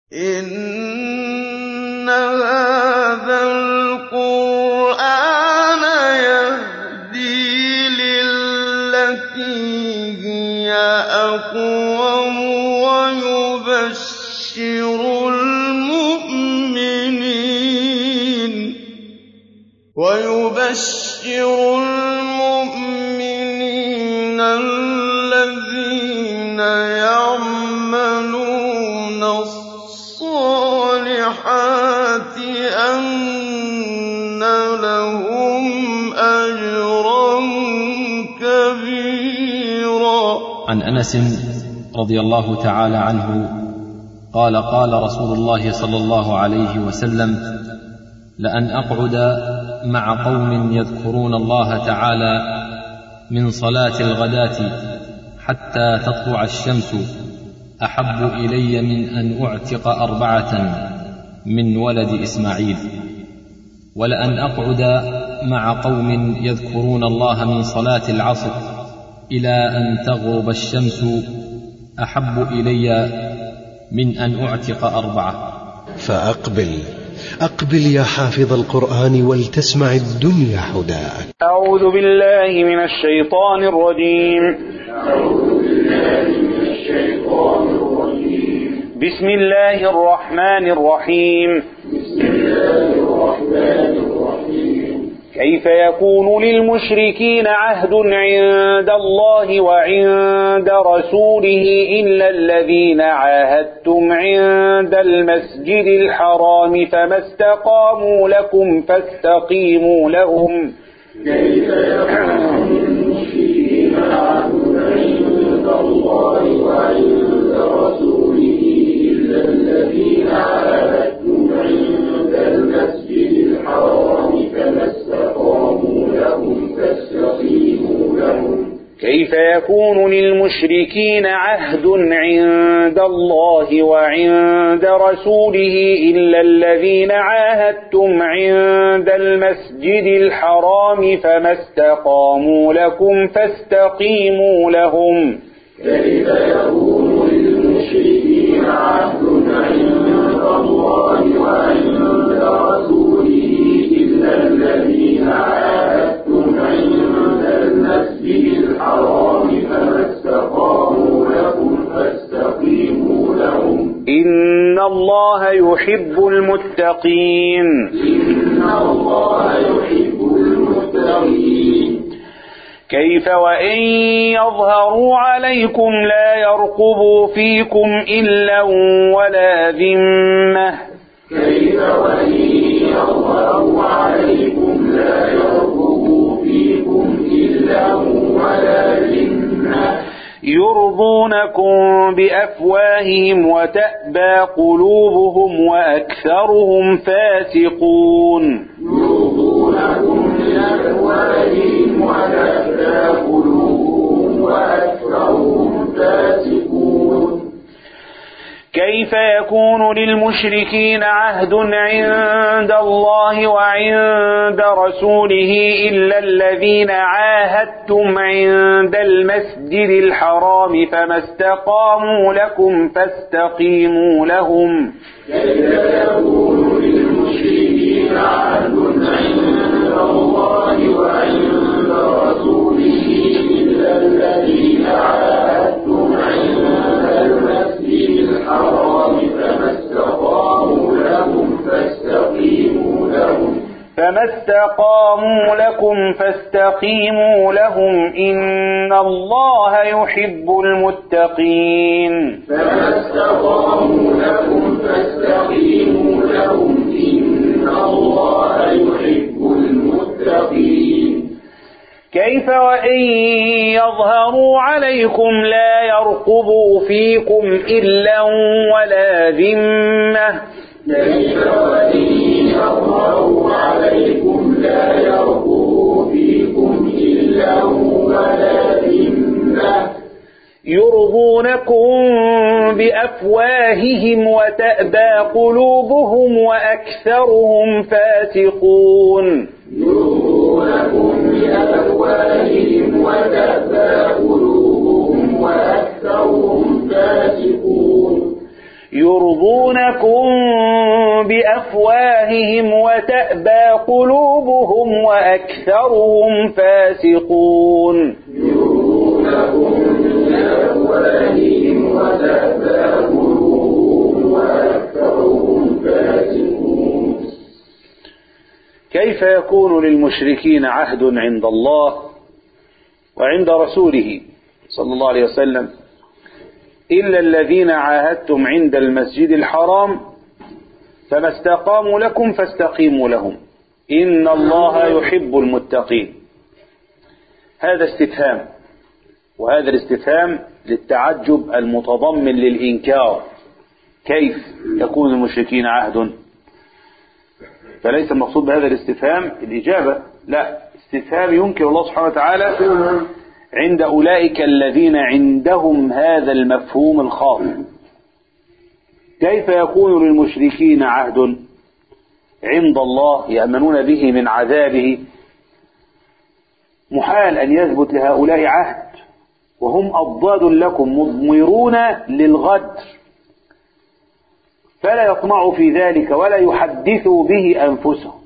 إِنَّ هَٰذَا الْقُرْآنَ يَهْدِي لِلَّتِي هِيَ أَقْوَمُ وَيُبَشِّرُ الْمُؤْمِنِينَ الَّذِينَ يَعْمَلُونَ الصَّالِحَاتِ أَنَّ لَهُمْ أَجْرًا كَبِيرًا عن انس رضي الله تعالى عنه قال قال رسول الله صلى الله عليه وسلم لان اقعد مع قوم يذكرون الله تعالى من صلاه الغداه حتى تطلع الشمس احب الي من ان اعتق اربعه من ولد اسماعيل ولان اقعد مع قوم يذكرون الله من صلاه العصر الى ان تغرب الشمس احب الي من ان اعتق اربعه فأقبل أقبل يا حافظ القرآن ولتسمع الدنيا حداك أعوذ بالله من الشيطان الرجيم بسم الله الرحمن الرحيم كيف يكون للمشركين عهد عند الله وعند رسوله إلا الذين عاهدتم عند المسجد الحرام فما استقاموا لكم فاستقيموا لهم كيف يكون للمشركين عهد عند الله وعند رسوله إلا الذين عاهدتم عند المسجد الحرام فما استقاموا لهم فاستقيموا لهم كيف يكون للمشركين عهد عند الله وعند رسوله إلا الذين عاهدتم عند المسجد الحرام فما استقاموا لكم فاستقيموا لهم كيف يكون للمشركين عهد عند الله وعند رسوله إلا الذين عاهدتم عند المسجد الحرام فما استقاموا لكم فاستقيموا لهم إن الله يحب المتقين إن الله يحب المتقين كيف وإن يظهروا عليكم لا يرقبوا فيكم إلا ولا ذمة كيف وإن يظهروا عليكم لا يرقبوا فيكم إلا ولا ذمة يرضونكم بأفواههم وتأبى قلوبهم وأكثرهم فاسقون يرضونكم بأفواههم وتأبى قلوبهم وأكثرهم فاسقون كيف يكون للمشركين عهد عند الله وعند رسوله إلا الذين عاهدتم عند المسجد الحرام فما استقاموا لكم فاستقيموا لهم كيف يكون للمشركين عهد عند الله وعند رسوله إلا الذين عاهدتم عند المسجد الحرام فما استقاموا لهم فاستقيموا لهم فما استقاموا لكم فاستقيموا لهم إن الله يحب المتقين فما استقاموا لكم فاستقيموا لهم إن الله يحب المتقين كيف وإن يظهروا عليكم لا يرقبوا فيكم إلا ولا ذمة كيف وإن يظهروا عليكم لا يرقبوا فيكم إلا ولا ذمة يرضونكم بأفواههم وتأبى قلوبهم وأكثرهم فاسقون يرضونكم بأفواههم وتأبى قلوبهم وأكثرهم فاسقون يرضونكم بأفواههم وتأبى قلوبهم وأكثرهم فاسقون يرونهم بأفواههم وتأبى قلوبهم وأكثرهم فاسقون كيف يكون للمشركين عهد عند الله وعند رسوله صلى الله عليه وسلم إلا الذين عاهدتم عند المسجد الحرام فما استقاموا لكم فاستقيموا لهم إن الله يحب المتقين هذا استفهام وهذا الاستفهام للتعجب المتضمن للإنكار كيف يكون المشركين عهد فليس المقصود بهذا الاستفهام الإجابة لا استفهام ينكر الله سبحانه وتعالى عند أولئك الذين عندهم هذا المفهوم الخاص كيف يكون للمشركين عهد عند الله يأمنون به من عذابه محال أن يثبت لهؤلاء عهد وهم أضداد لكم مضمرون للغدر فلا يطمعوا في ذلك ولا يحدثوا به أنفسهم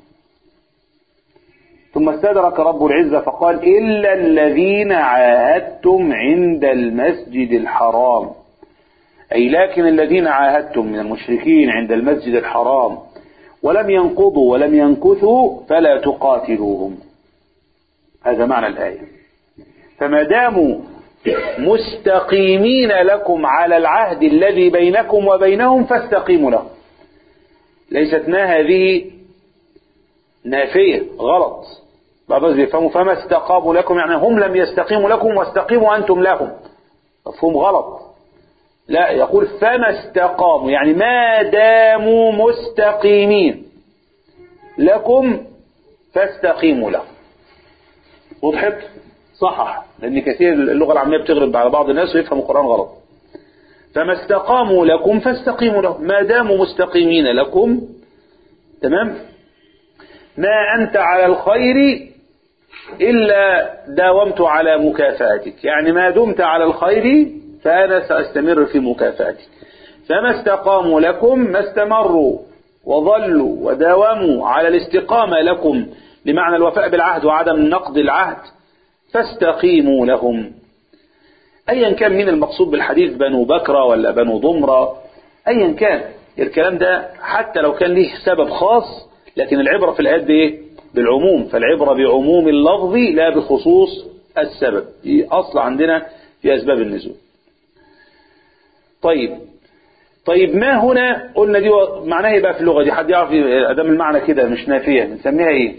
ثم استدرك رب العزة فقال إلا الذين عاهدتم عند المسجد الحرام أي لكن الذين عاهدتم من المشركين عند المسجد الحرام ولم ينقضوا ولم ينكثوا فلا تقاتلوهم هذا معنى الآية فما داموا مستقيمين لكم على العهد الذي بينكم وبينهم فاستقيموا لهم ليست ما هذه نافية غلط بعض الناس بيفهموا فما استقاموا لكم يعني هم لم يستقيموا لكم واستقيموا أنتم لهم مفهوم غلط لا يقول فما استقاموا يعني ما داموا مستقيمين لكم فاستقيموا لهم وضحت صحح لأن كثير اللغة العامية بتغرب على بعض الناس ويفهموا القرآن غلط فما استقاموا لكم فاستقيموا لهم ما داموا مستقيمين لكم تمام ما أنت على الخير إلا داومت على مكافاتك يعني ما دمت على الخير فأنا سأستمر في مكافاتك فما استقاموا لكم ما استمروا وظلوا وداوموا على الاستقامة لكم بمعنى الوفاء بالعهد وعدم نقض العهد فاستقيموا لهم أيا كان من المقصود بالحديث بنو بكرة ولا بنو ضمرة أيا كان الكلام ده حتى لو كان ليه سبب خاص لكن العبرة في الآيات بإيه؟ بالعموم فالعبرة بعموم اللفظ لا بخصوص السبب دي أصل عندنا في أسباب النزول طيب طيب ما هنا قلنا دي معناها يبقى في اللغة دي حد يعرف أدام المعنى كده مش نافية بنسميها إيه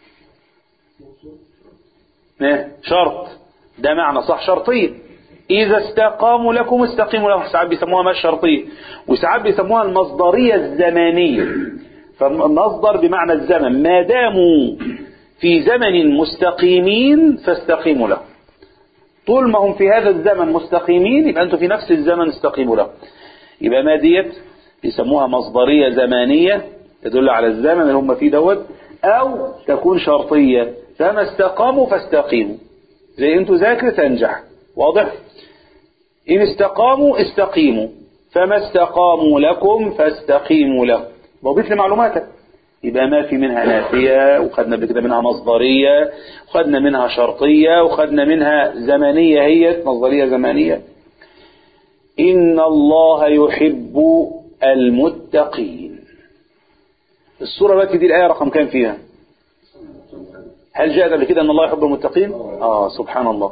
إيه؟ شرط ده معنى صح شرطية إذا استقاموا لكم استقيموا لهم ساعات بيسموها ما الشرطية وساعات بيسموها المصدرية الزمانية فالمصدر بمعنى الزمن ما داموا في زمن مستقيمين فاستقيموا له طول ما هم في هذا الزمن مستقيمين يبقى أنتم في نفس الزمن استقيموا له يبقى ما ديت بيسموها مصدرية زمانية تدل على الزمن اللي هم فيه دوت أو تكون شرطية فما استقاموا فاستقيموا زي انتوا ذاكر تنجح واضح إن استقاموا استقيموا فما استقاموا لكم فاستقيموا له بضيف لمعلوماتك يبقى ما في منها نافية وخدنا بكده منها مصدرية وخدنا منها شرطية وخدنا منها زمنية هي مصدرية زمانية إن الله يحب المتقين السورة التي دي الآية رقم كام فيها هل جاءت قبل كده أن الله يحب المتقين آه سبحان الله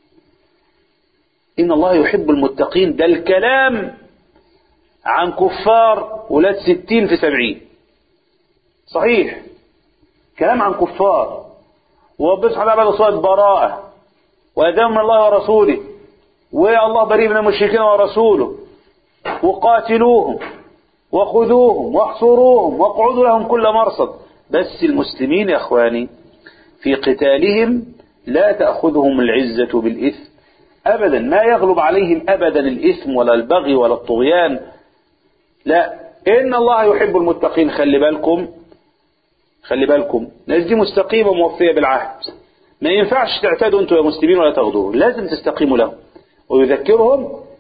إن الله يحب المتقين ده الكلام عن كفار ولاد ستين في سبعين صحيح كلام عن كفار وبس على بعد صلاة براءة وأدام من الله ورسوله والله بريء من المشركين ورسوله وقاتلوهم وخذوهم واحصروهم واقعدوا لهم كل مرصد بس المسلمين يا اخواني في قتالهم لا تأخذهم العزة بالإثم أبدا ما يغلب عليهم أبدا الإثم ولا البغي ولا الطغيان لا إن الله يحب المتقين خلي بالكم خلي بالكم الناس دي مستقيمة موفية بالعهد ما ينفعش تعتادوا أنتوا يا مسلمين ولا تغدروا لازم تستقيموا لهم ويذكرهم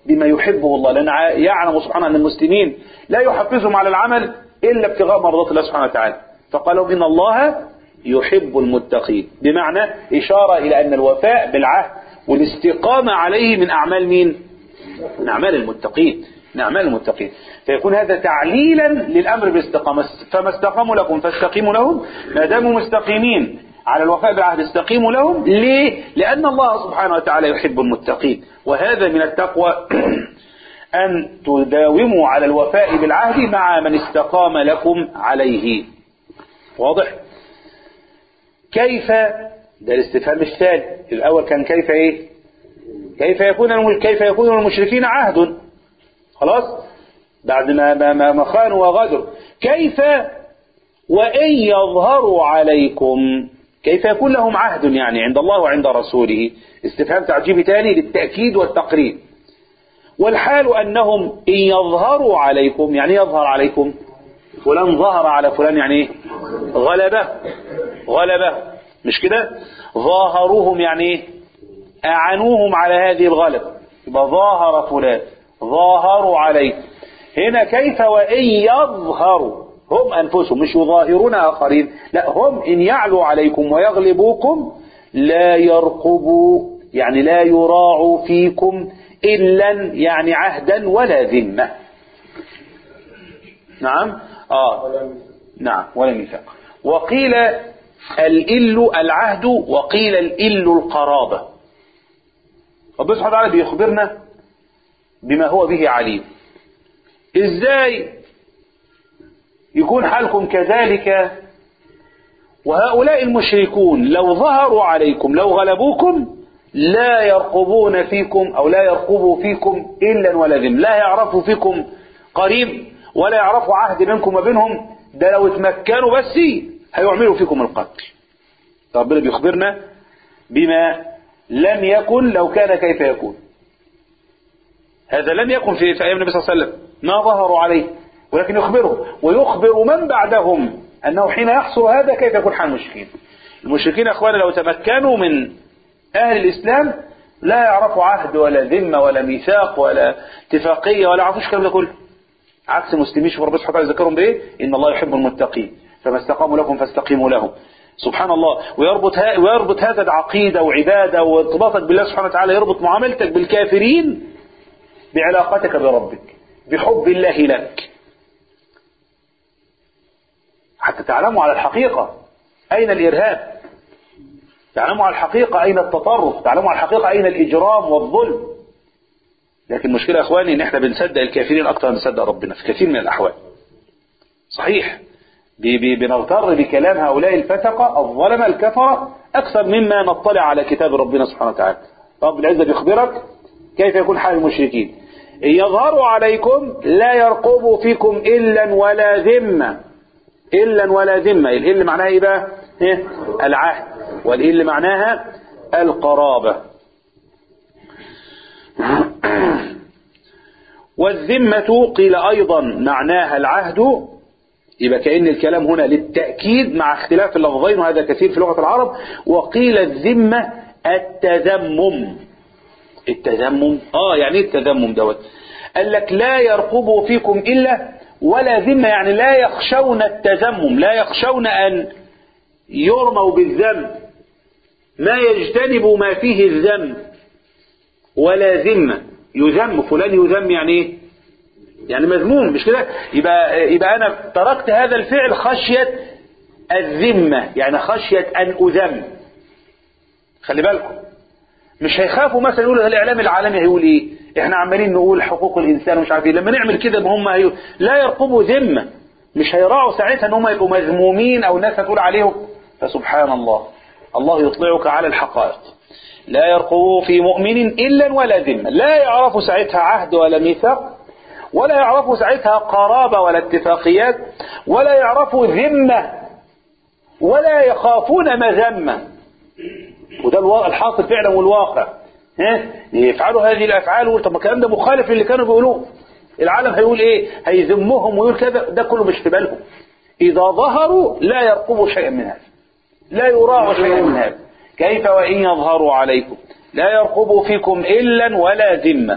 بما يحبه الله لأن ع- يعلم سبحانه أن المسلمين لا يحفزهم على العمل إلا ابتغاء مرضات الله سبحانه وتعالى فقال لهم إن الله يحب المتقين بمعنى إشارة إلى أن الوفاء بالعهد والاستقامة عليه من أعمال مين من أعمال المتقين من أعمال المتقين فيكون هذا تعليلا للأمر بالاستقامة فما استقاموا لكم فاستقيموا لهم ما داموا مستقيمين على الوفاء بالعهد استقيموا لهم ليه؟ لأن الله سبحانه وتعالى يحب المتقين وهذا من التقوى أن تداوموا على الوفاء بالعهد مع من استقام لكم عليه واضح؟ كيف ده الاستفهام الثاني الأول كان كيف إيه؟ كيف يكون الم- كيف يكون المشركين عهد خلاص بعد ما ما ما ما خانوا وغدروا كيف وإن يظهروا عليكم كيف يكون لهم عهد يعني عند الله وعند رسوله استفهام تعجيبي ثاني للتأكيد والتقريب والحال أنهم إن يظهروا عليكم يعني يظهر عليكم فلان ظهر على فلان يعني إيه؟ غلبه غلبه مش كده ظاهروهم يعني إيه؟ أعنوهم على هذه الغلب يبقى ظاهر فلان ظاهروا عليه هنا كيف وإن يظهروا هم أنفسهم مش يظاهرون آخرين لا هم إن يعلوا عليكم ويغلبوكم لا يرقبوا يعني لا يراعوا فيكم إلا يعني عهدا ولا ذمة نعم آه نعم ولا ميثاق وقيل الإل العهد وقيل الإل القرابة ربنا سبحانه وتعالى بيخبرنا بما هو به عليم ازاي يكون حالكم كذلك وهؤلاء المشركون لو ظهروا عليكم لو غلبوكم لا يرقبون فيكم او لا يرقبوا فيكم الا ولا ذم لا يعرفوا فيكم قريب ولا يعرفوا عهد بينكم وبينهم ده لو اتمكنوا بس هيعملوا فيكم القتل ربنا بيخبرنا بما لم يكن لو كان كيف يكون هذا لم يكن في, في أيام النبي صلى الله عليه وسلم ما ظهروا عليه ولكن يخبرهم ويخبر من بعدهم أنه حين يحصل هذا كيف يكون حال المشركين المشركين يا أخوانا لو تمكنوا من أهل الإسلام لا يعرفوا عهد ولا ذمة ولا ميثاق ولا اتفاقية ولا يعرفوش الكلام ده كله عكس المسلمين شوف ربنا سبحانه وتعالى يذكرهم بإيه إن الله يحب المتقين فما استقاموا لكم فاستقيموا لهم سبحان الله ويربط ها ويربط هذا بعقيدة وعبادة وارتباطك بالله سبحانه وتعالى يربط معاملتك بالكافرين بعلاقتك بربك بحب الله لك حتى تعلموا على الحقيقة أين الإرهاب تعلموا على الحقيقة أين التطرف تعلموا على الحقيقة أين الإجرام والظلم لكن المشكلة يا أخواني إن إحنا بنصدق الكافرين أكثر من نصدق ربنا في كثير من الأحوال صحيح بي- بي- بنغتر بكلام هؤلاء الفسقة الظلمة الكفرة أكثر مما نطلع على كتاب ربنا سبحانه وتعالى رب العزة بيخبرك كيف يكون حال المشركين إن يظهروا عليكم لا يرقبوا فيكم إلا ولا ذمة إلا ولا ذمة الإل معناها إيه بقى إيه؟ العهد والإل معناها القرابة والذمة قيل أيضا معناها العهد يبقى كأن الكلام هنا للتأكيد مع اختلاف اللفظين وهذا كثير في لغة العرب وقيل الذمة التذمم التذمم اه يعني ايه التذمم دوت قال لك لا يرقبوا فيكم إلا ولا ذمة يعني لا يخشون التذمم لا يخشون أن يرموا بالذنب ما يجتنبوا ما فيه الذنب ولا ذمة يذم فلان يذم يعني ايه يعني مذموم مش كده يبقى يبقى انا تركت هذا الفعل خشية الذمة يعني خشية ان اذم خلي بالكم مش هيخافوا مثلا يقولوا الاعلام العالمي هيقول ايه احنا عمالين نقول حقوق الانسان ومش عارف ايه لما نعمل كده ما هم هي... لا يرقبوا ذمة مش هيراعوا ساعتها ان هم يبقوا مذمومين او الناس هتقول عليهم فسبحان الله الله يطلعك على الحقائق لا يرقبوا في مؤمن إلا ولا ذمة لا يعرفوا ساعتها عهد ولا ميثاق ولا يعرفوا ساعتها قرابة ولا اتفاقيات ولا يعرفوا ذمة ولا يخافون مذمة وده الوا- الحاصل فعلا والواقع ها يفعلوا هذه الافعال ويقول طب ما الكلام ده مخالف للي كانوا بيقولوه العالم هيقول ايه هيذمهم ويقول كذا ده كله مش في بالهم اذا ظهروا لا يرقبوا شيئا من هذا لا يراعوا شيئا من هذا كيف وان يظهروا عليكم لا يرقبوا فيكم الا ولا ذمه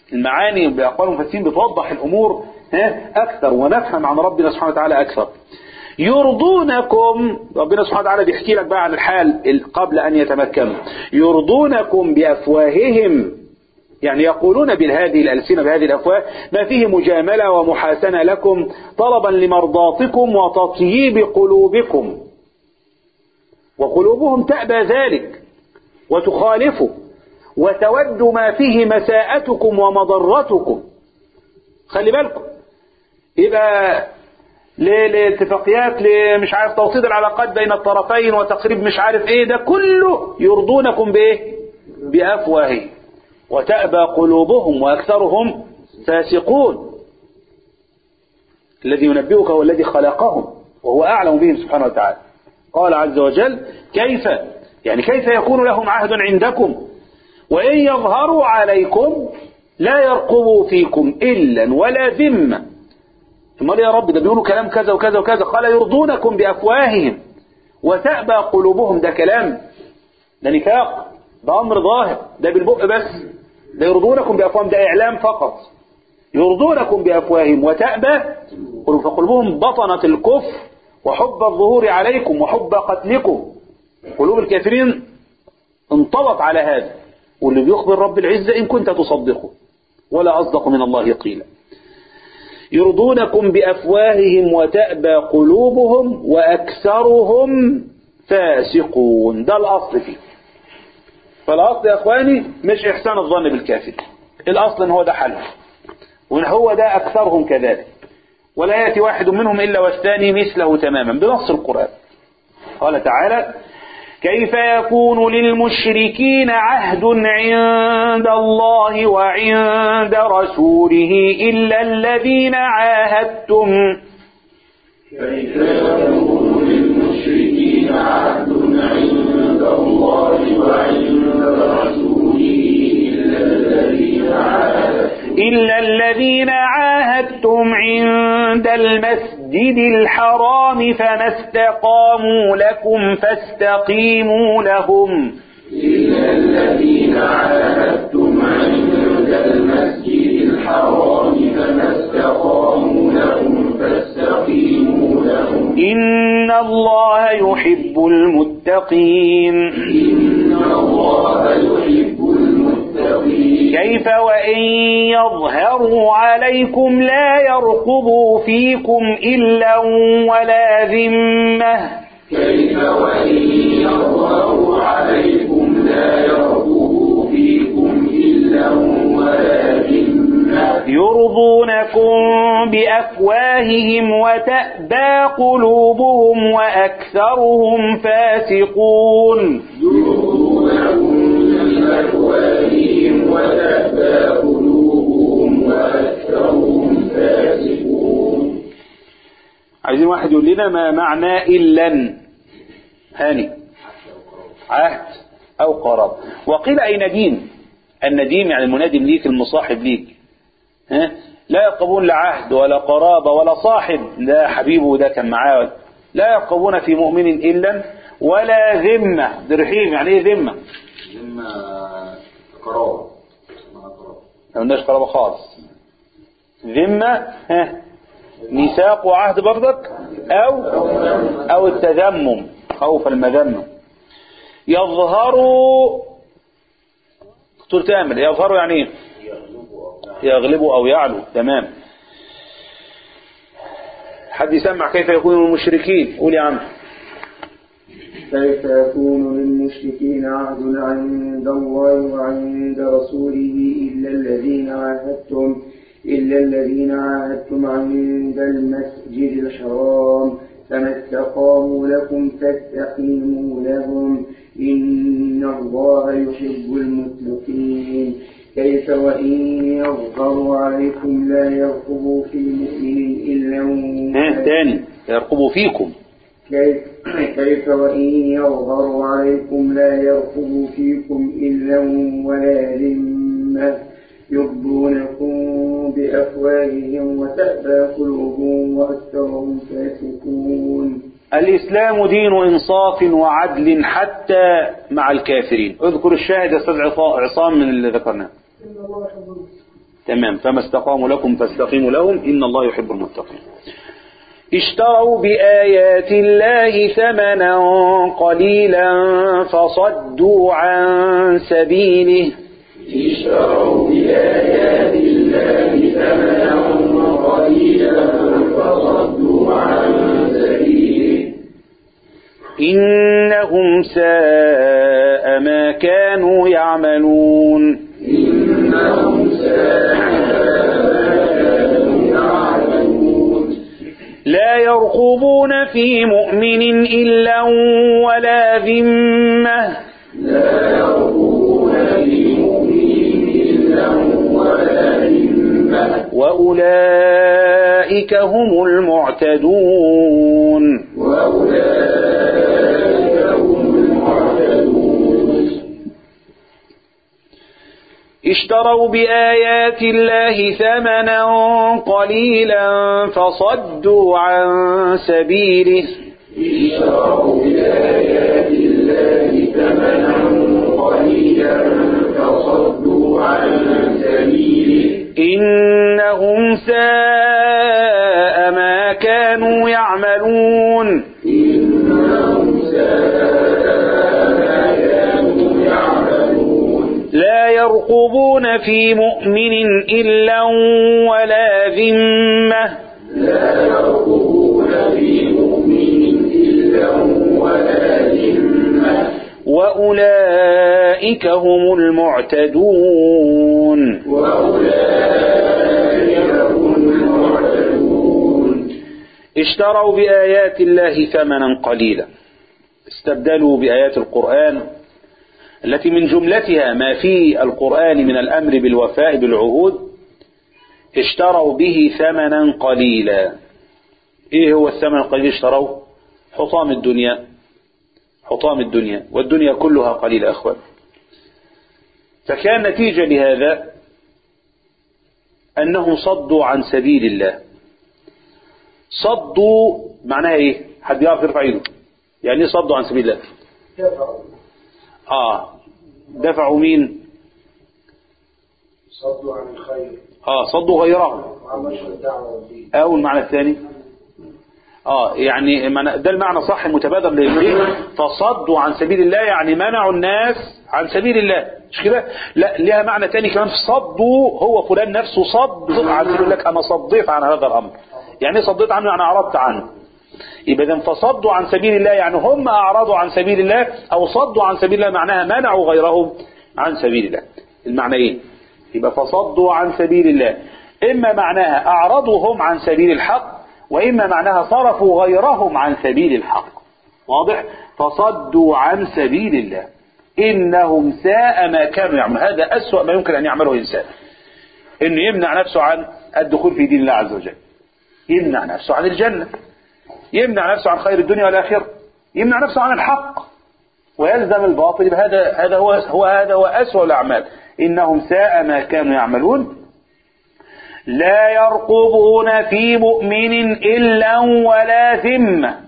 المعاني بأقوال المفسرين بتوضح الأمور ها أكثر ونفهم عن ربنا سبحانه وتعالى أكثر يرضونكم ربنا سبحانه وتعالى بيحكي لك بقى عن الحال قبل أن يتمكنوا يرضونكم بأفواههم يعني يقولون بهذه الألسنة بهذه الأفواه ما فيه مجاملة ومحاسنة لكم طلبا لمرضاتكم وتطييب قلوبكم وقلوبهم تأبى ذلك وتخالفه وتود ما فيه مساءتكم ومضرتكم خلي بالكم يبقى لاتفاقيات مش عارف توطيد العلاقات بين الطرفين وتقريب مش عارف ايه ده كله يرضونكم بايه بافواههم وتأبى قلوبهم واكثرهم فاسقون الذي ينبئك هو الذي خلقهم وهو اعلم بهم سبحانه وتعالى قال عز وجل كيف يعني كيف يكون لهم عهد عندكم وإن يظهروا عليكم لا يرقبوا فيكم إلا ولا ذمة امال يا رب ده بيقولوا كلام كذا وكذا وكذا قال يرضونكم بأفواههم وتأبى قلوبهم ده كلام ده نفاق ده أمر ظاهر ده بالبق بس ده يرضونكم بأفواههم ده إعلام فقط يرضونكم بأفواههم وتأبى قلوب فقلوبهم بطنة الكفر وحب الظهور عليكم وحب قتلكم قلوب الكافرين انطلت على هذا واللي بيخبر رب العزة إن كنت تصدقه ولا أصدق من الله قيلا يرضونكم بأفواههم وتأبى قلوبهم وأكثرهم فاسقون ده الأصل فيه فالأصل يا أخواني مش إحسان الظن بالكافر الأصل إن هو ده حله وإن هو ده أكثرهم كذلك ولا يأتي واحد منهم إلا والثاني مثله تماما بنص القرآن قال تعالى كيف يكون للمشركين عهد عند الله وعند رسوله إلا الذين عاهدتم كيف يكون للمشركين عهد عند الله وعند رسوله إلا الذين عاهدتم إلا الذين عاهدتم عند المسجد الحرام فما استقاموا لكم فاستقيموا لهم إلا الذين عاهدتم عند المسجد الحرام فما استقاموا لهم فاستقيموا لهم إن الله يحب المتقين إن الله يحب المتقين كيف وإن يظهروا عليكم لا يرقبوا فيكم إلا ولا ذمة كيف وإن يظهروا عليكم لا يرقبوا فيكم إلا ولا ذمة يرضونكم بأفواههم وتأبى قلوبهم وأكثرهم فاسقون يرضونكم بأفواههم وتأبى قلوبهم وأكثرهم فاسقون عايزين واحد يقول لنا ما معنى إلا هاني عهد أو قرار وقيل أي نديم النديم يعني المنادم ليك المصاحب ليك ها لا يرقبون لا عهد ولا قرابة ولا صاحب لا حبيبه ده كان معاه لا يرقبون في مؤمن إلا ولا ذمة درحيم يعني ايه ذمة ذمة قرار اسمها قرار ما قلناش قرابة خالص ذمة ها ميثاق وعهد برضك أو أو التذمم خوف المذمة يظهروا دكتور تامر يظهروا يعني ايه يغلبوا أو يعلو تمام حد يسمع كيف يكون المشركين قول يا عم كيف يكون للمشركين عهد عند الله وعند رسوله إلا الذين عاهدتم إلا الذين عاهدتم عند المسجد الحرام فما استقاموا لكم فاستقيموا لهم إن الله يحب المتقين كيف وإن يظهروا عليكم لا يرقبوا في مؤمن إلا ها تاني يرقبوا فيكم كيف, كيف وإن يظهروا عليكم لا يرقبوا فيكم إلا ولا ذمة يرضونكم بأفواههم وتأبى قلوبهم وأكثرهم فاسقون الإسلام دين إنصاف وعدل حتى مع الكافرين اذكر الشاهد يا أستاذ عصا- عصام من اللي ذكرناه تمام فما استقاموا لكم فاستقيموا لهم إن الله يحب المتقين اشتروا بآيات الله ثمنا قليلا فصدوا عن سبيله اشتروا بآيات الله ثمنا قليلا فصدوا عن سبيله إنهم ساء ما كانوا يعملون إنهم ساء ما كانوا يعملون لا يرقبون في مؤمن إلا ولا ذمة لا يرقبون في مؤمن إلا ولا ذمة وأولئك هم المعتدون وأولئك هم المعتدون اشتروا بآيات الله ثمنا قليلا فصدوا عن سبيله اشتروا بآيات الله ثمنا قليلا فصدوا عن سبيله إنهم ساء ما كانوا يعملون إنهم ساء ما كانوا يعملون لا يرقبون في مؤمن إلا ولا ذمة لا يرقبون في مؤمن إلا ولا ذمة وأولئك هم المعتدون وأولئك هم المعتدون اشتروا بآيات الله ثمنا قليلا استبدلوا بآيات القرآن التي من جملتها ما في القرآن من الأمر بالوفاء بالعهود اشتروا به ثمنا قليلا ايه هو الثمن القليل اشتروا حطام الدنيا حطام الدنيا والدنيا كلها قليلة أخوان فكان نتيجة لهذا أنهم صدوا عن سبيل الله صدوا معناها ايه حد يعرف يرفع ايده يعني ايه صدوا عن سبيل الله اه دفعوا مين صدوا عن الخير اه صدوا غيرهم وعن نشر الدعوة والدين او المعنى الثاني اه يعني معنى- ده المعنى صح المتبادر للاثنين فصدوا عن سبيل الله يعني منعوا الناس عن سبيل الله مش كده لا ليها معنى تاني كمان صدوا هو فلان نفسه صد عن سبيل الله انا صديت عن هذا الامر يعني ايه صديت عنه يعني اعرضت عنه يبقى اذا فصدوا عن سبيل الله يعني هم اعرضوا عن سبيل الله او صدوا عن سبيل الله معناها منعوا غيرهم عن سبيل الله المعنى ايه يبقى فصدوا عن سبيل الله اما معناها اعرضوا هم عن سبيل الحق واما معناها صرفوا غيرهم عن سبيل الحق واضح فصدوا عن سبيل الله انهم ساء ما كانوا يعملون هذا اسوأ ما يمكن ان يعمله انسان انه يمنع نفسه عن الدخول في دين الله عز وجل يمنع نفسه عن الجنة يمنع نفسه عن خير الدنيا والآخرة يمنع نفسه عن الحق ويلزم الباطل يبقى هذا هذا هو هو هذا هو أسوأ الأعمال إنهم ساء ما كانوا يعملون لا يرقبون في مؤمن إلا ولا ذمة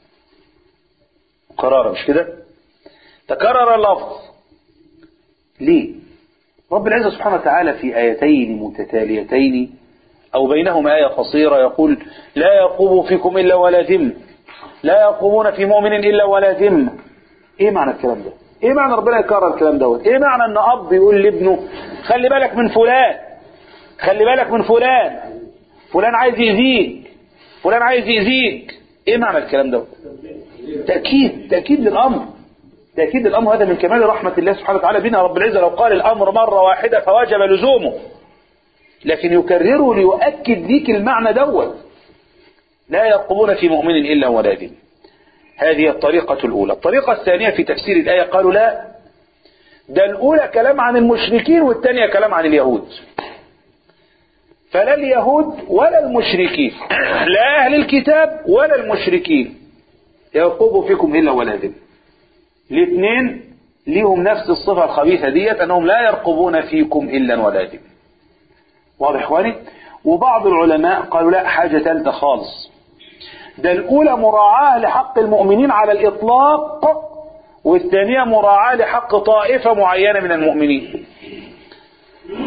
قرار مش كده تكرر اللفظ ليه رب العزة سبحانه وتعالى في آيتين متتاليتين أو بينهما آية قصيرة يقول لا يرقب فيكم إلا ولا ذم لا يرقبون في مؤمن إلا ولا ذم إيه معنى الكلام ده إيه معنى ربنا يكرر الكلام دوت إيه معنى أن أب يقول لابنه خلي بالك من فلان خلي بالك من فلان فلان عايز يأذيك فلان عايز يأذيك إيه معنى الكلام دوت تأكيد تأكيد للأمر تأكيد للأمر هذا من كمال رحمة الله سبحانه وتعالى بنا رب العزة لو قال الأمر مرة واحدة فوجب لزومه لكن يكرره ليؤكد ليك المعنى دوت لا يرقبون في مؤمن إلا ولا ذم هذه الطريقة الأولى الطريقة الثانية في تفسير الآية قالوا لا ده الأولى كلام عن المشركين والثانية كلام عن اليهود فلا اليهود ولا المشركين لا أهل الكتاب ولا المشركين يرقبوا فيكم إلا ولا ذم الاثنين ليهم نفس الصفة الخبيثة ديت أنهم لا يرقبون فيكم إلا ولا ذم واضح إخواني وبعض العلماء قالوا لا حاجة ثالثة خالص ده الأولى مراعاة لحق المؤمنين على الإطلاق والثانية مراعاة لحق طائفة معينة من المؤمنين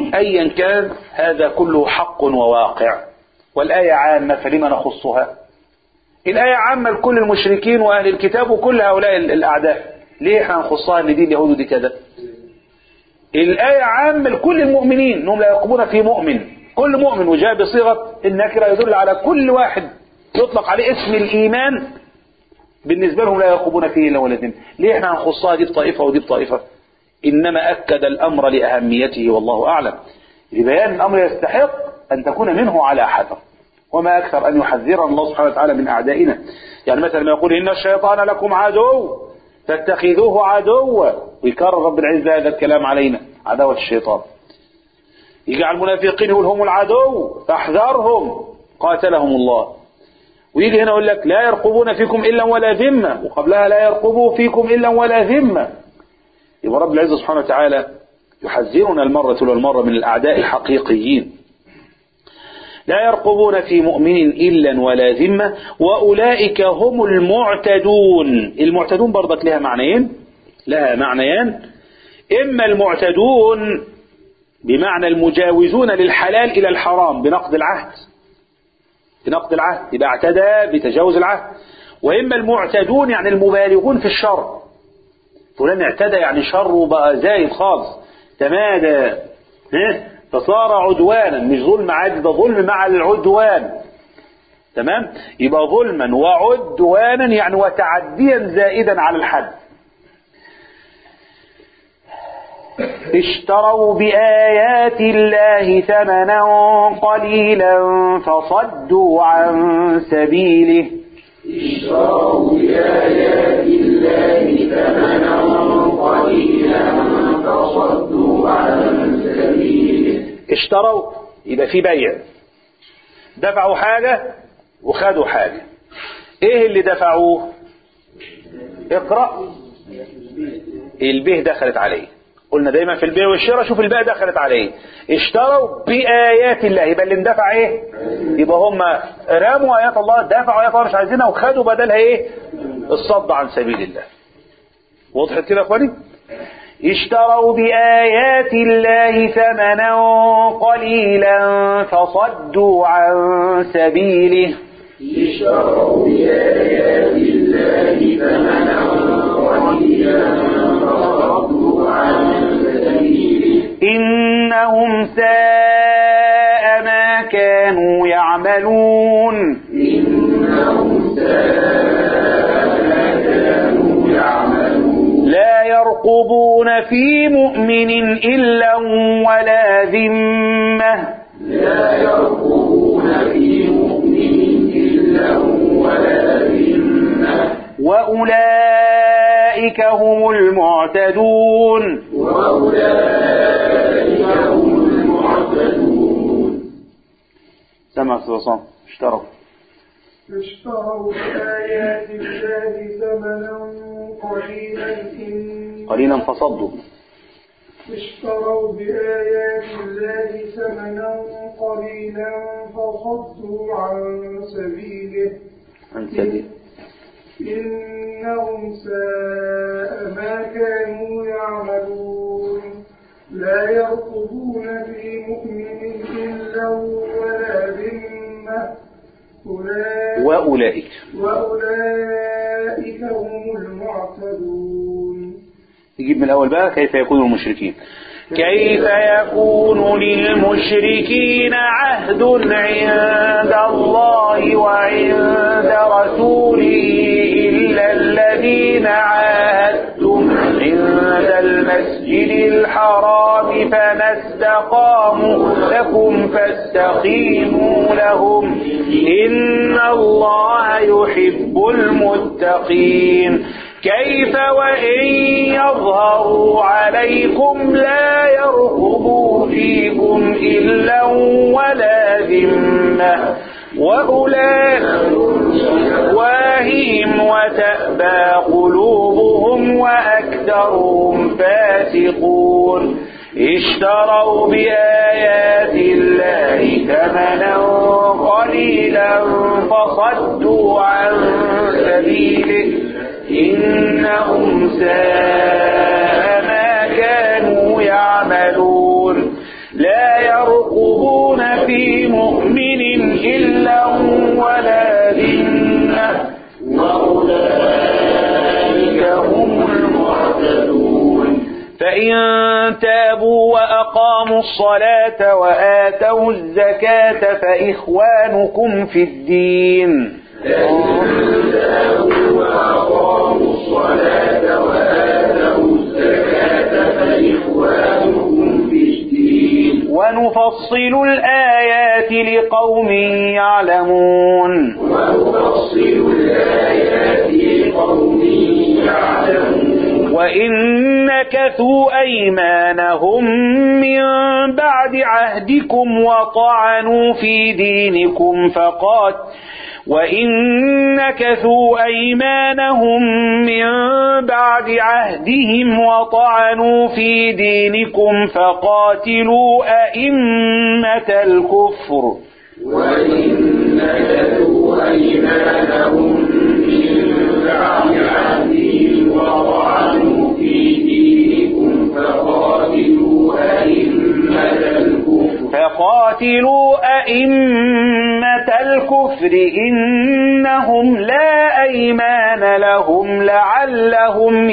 أيا كان هذا كله حق وواقع والآية عامة فلما نخصها الآية عامة لكل المشركين وأهل الكتاب وكل هؤلاء الأعداء ليه احنا نخصها ان دي اليهود ودي كذا الآية عامة لكل المؤمنين انهم لا يقومون في مؤمن كل مؤمن وجاء بصيغة النكرة يدل على كل واحد يطلق عليه اسم الإيمان بالنسبة لهم لا يرقبون فيه إلا ولدين ليه احنا هنخصها دي بطائفة ودي بطائفة إنما أكد الأمر لأهميته والله أعلم لبيان الأمر يستحق أن تكون منه على حذر وما أكثر أن يحذرنا الله سبحانه وتعالى من أعدائنا يعني مثلا ما يقول إن الشيطان لكم عدو فاتخذوه عدوا ويكرر رب العزة هذا الكلام علينا عداوة الشيطان يجي على المنافقين يقول هم العدو فاحذرهم قاتلهم الله ويجي هنا يقول لك لا يرقبون فيكم إلا ولا ذمة وقبلها لا يرقبوا فيكم إلا ولا ذمة يبقى رب العزة سبحانه وتعالى يحذرنا المرة والمرة من الأعداء الحقيقيين لا يرقبون في مؤمن إلا ولا ذمة وأولئك هم المعتدون المعتدون برضك لها معنيين لها معنيان إما المعتدون بمعنى المجاوزون للحلال إلى الحرام بنقض العهد بنقض العهد يبقى اعتدى بتجاوز العهد وإما المعتدون يعني المبالغون في الشر فلان اعتدى يعني شره بقى زايد خالص تمادى فصار عدوانا مش ظلم عادي ده ظلم مع العدوان تمام يبقى ظلما وعدوانا يعني وتعديا زائدا على الحد اشتروا بآيات الله ثمنا قليلا فصدوا عن سبيله اشتروا بآيات الله ثمنا قليلا فصدوا عن سبيله اشتروا يبقى في بيع دفعوا حاجة وخدوا حاجة ايه اللي دفعوه اقرأ البيه دخلت عليه قلنا دايما في البيع والشراء شوف البيع دخلت عليه اشتروا بآيات الله يبقى اللي اندفع ايه يبقى هم رموا آيات الله دفعوا آيات الله مش عايزينها وخدوا بدلها ايه الصد عن سبيل الله وضحت كده يا اخواني اشتروا بآيات الله ثمنا قليلا فصدوا عن سبيله اشتروا بآيات الله ثمنا قليلا فصدوا عن سبيله إنهم ساء ما كانوا يعملون إنهم ساء ما كانوا يعملون لا يرقبون في مؤمن إلا ولا ذمة لا يرقبون في مؤمن إلا ولا ذمة وأولئك هم المعتدون وأولئك هم المعتدون سمع صلصان اشتروا اشتروا بآيات الله ثمنا قليلا إن قليلا فصدوا اشتروا بآيات الله ثمنا قليلا فصدوا عن سبيله عن سبيل إنهم ساء ما كانوا يعملون لا يرقبون في مؤمن إلا ولا ذمة أولئك وأولئك وأولئك هم المعتدون نجيب من الأول بقى كيف يكون المشركين كيف يكون للمشركين عهد عند الله وعند رسوله إلا الذين عاهدتم عند المسجد الحرام فما استقاموا لكم فاستقيموا لهم إن الله يحب المتقين كيف وإن يظهروا عليكم لا يرقبوا فيكم إلا ولا ذمة وأولئك واههم وتأبى قلوبهم وأكثرهم فاسقون اشتروا بآيات الله ثمنا قليلا فصدوا عن سبيله إنهم ساء ما كانوا يعملون لا فإن تابوا وأقاموا الصلاة وآتوا الزكاة فإخوانكم في الدين وأقاموا الصلاة وآتوا الزكاة فإخوانكم في الدين ونفصل الآيات لقوم يعلمون ونفصل الآيات لقوم يعلمون وإن نكثوا أيمانهم من بعد عهدكم وطعنوا في دينكم فقات وإن نكثوا أيمانهم من بعد عهدهم وطعنوا في دينكم فقاتلوا أئمة الكفر وإن نكثوا أيمانهم من بعد عهدهم وطعنوا في دينكم فقاتلوا أئمة الكفر فقاتلوا أئمة الكفر إنهم لا أيمان لهم لعلهم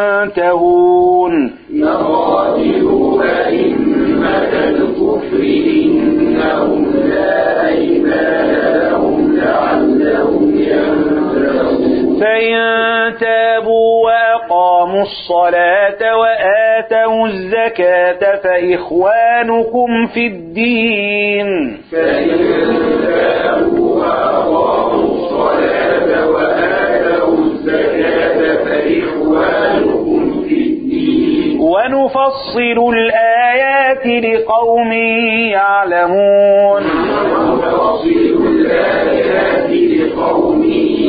ينتهون فقاتلوا أئمة الكفر إنهم لا أيمان لهم لعلهم ينتهون فإن تابوا وأقاموا الصلاة وآتوا الزكاة فإخوانكم في الدين فإن تابوا وأقاموا الصلاة وآتوا الزكاة فإخوانكم في الدين ونفصل الآيات لقوم يعلمون ونفصل الآيات لقوم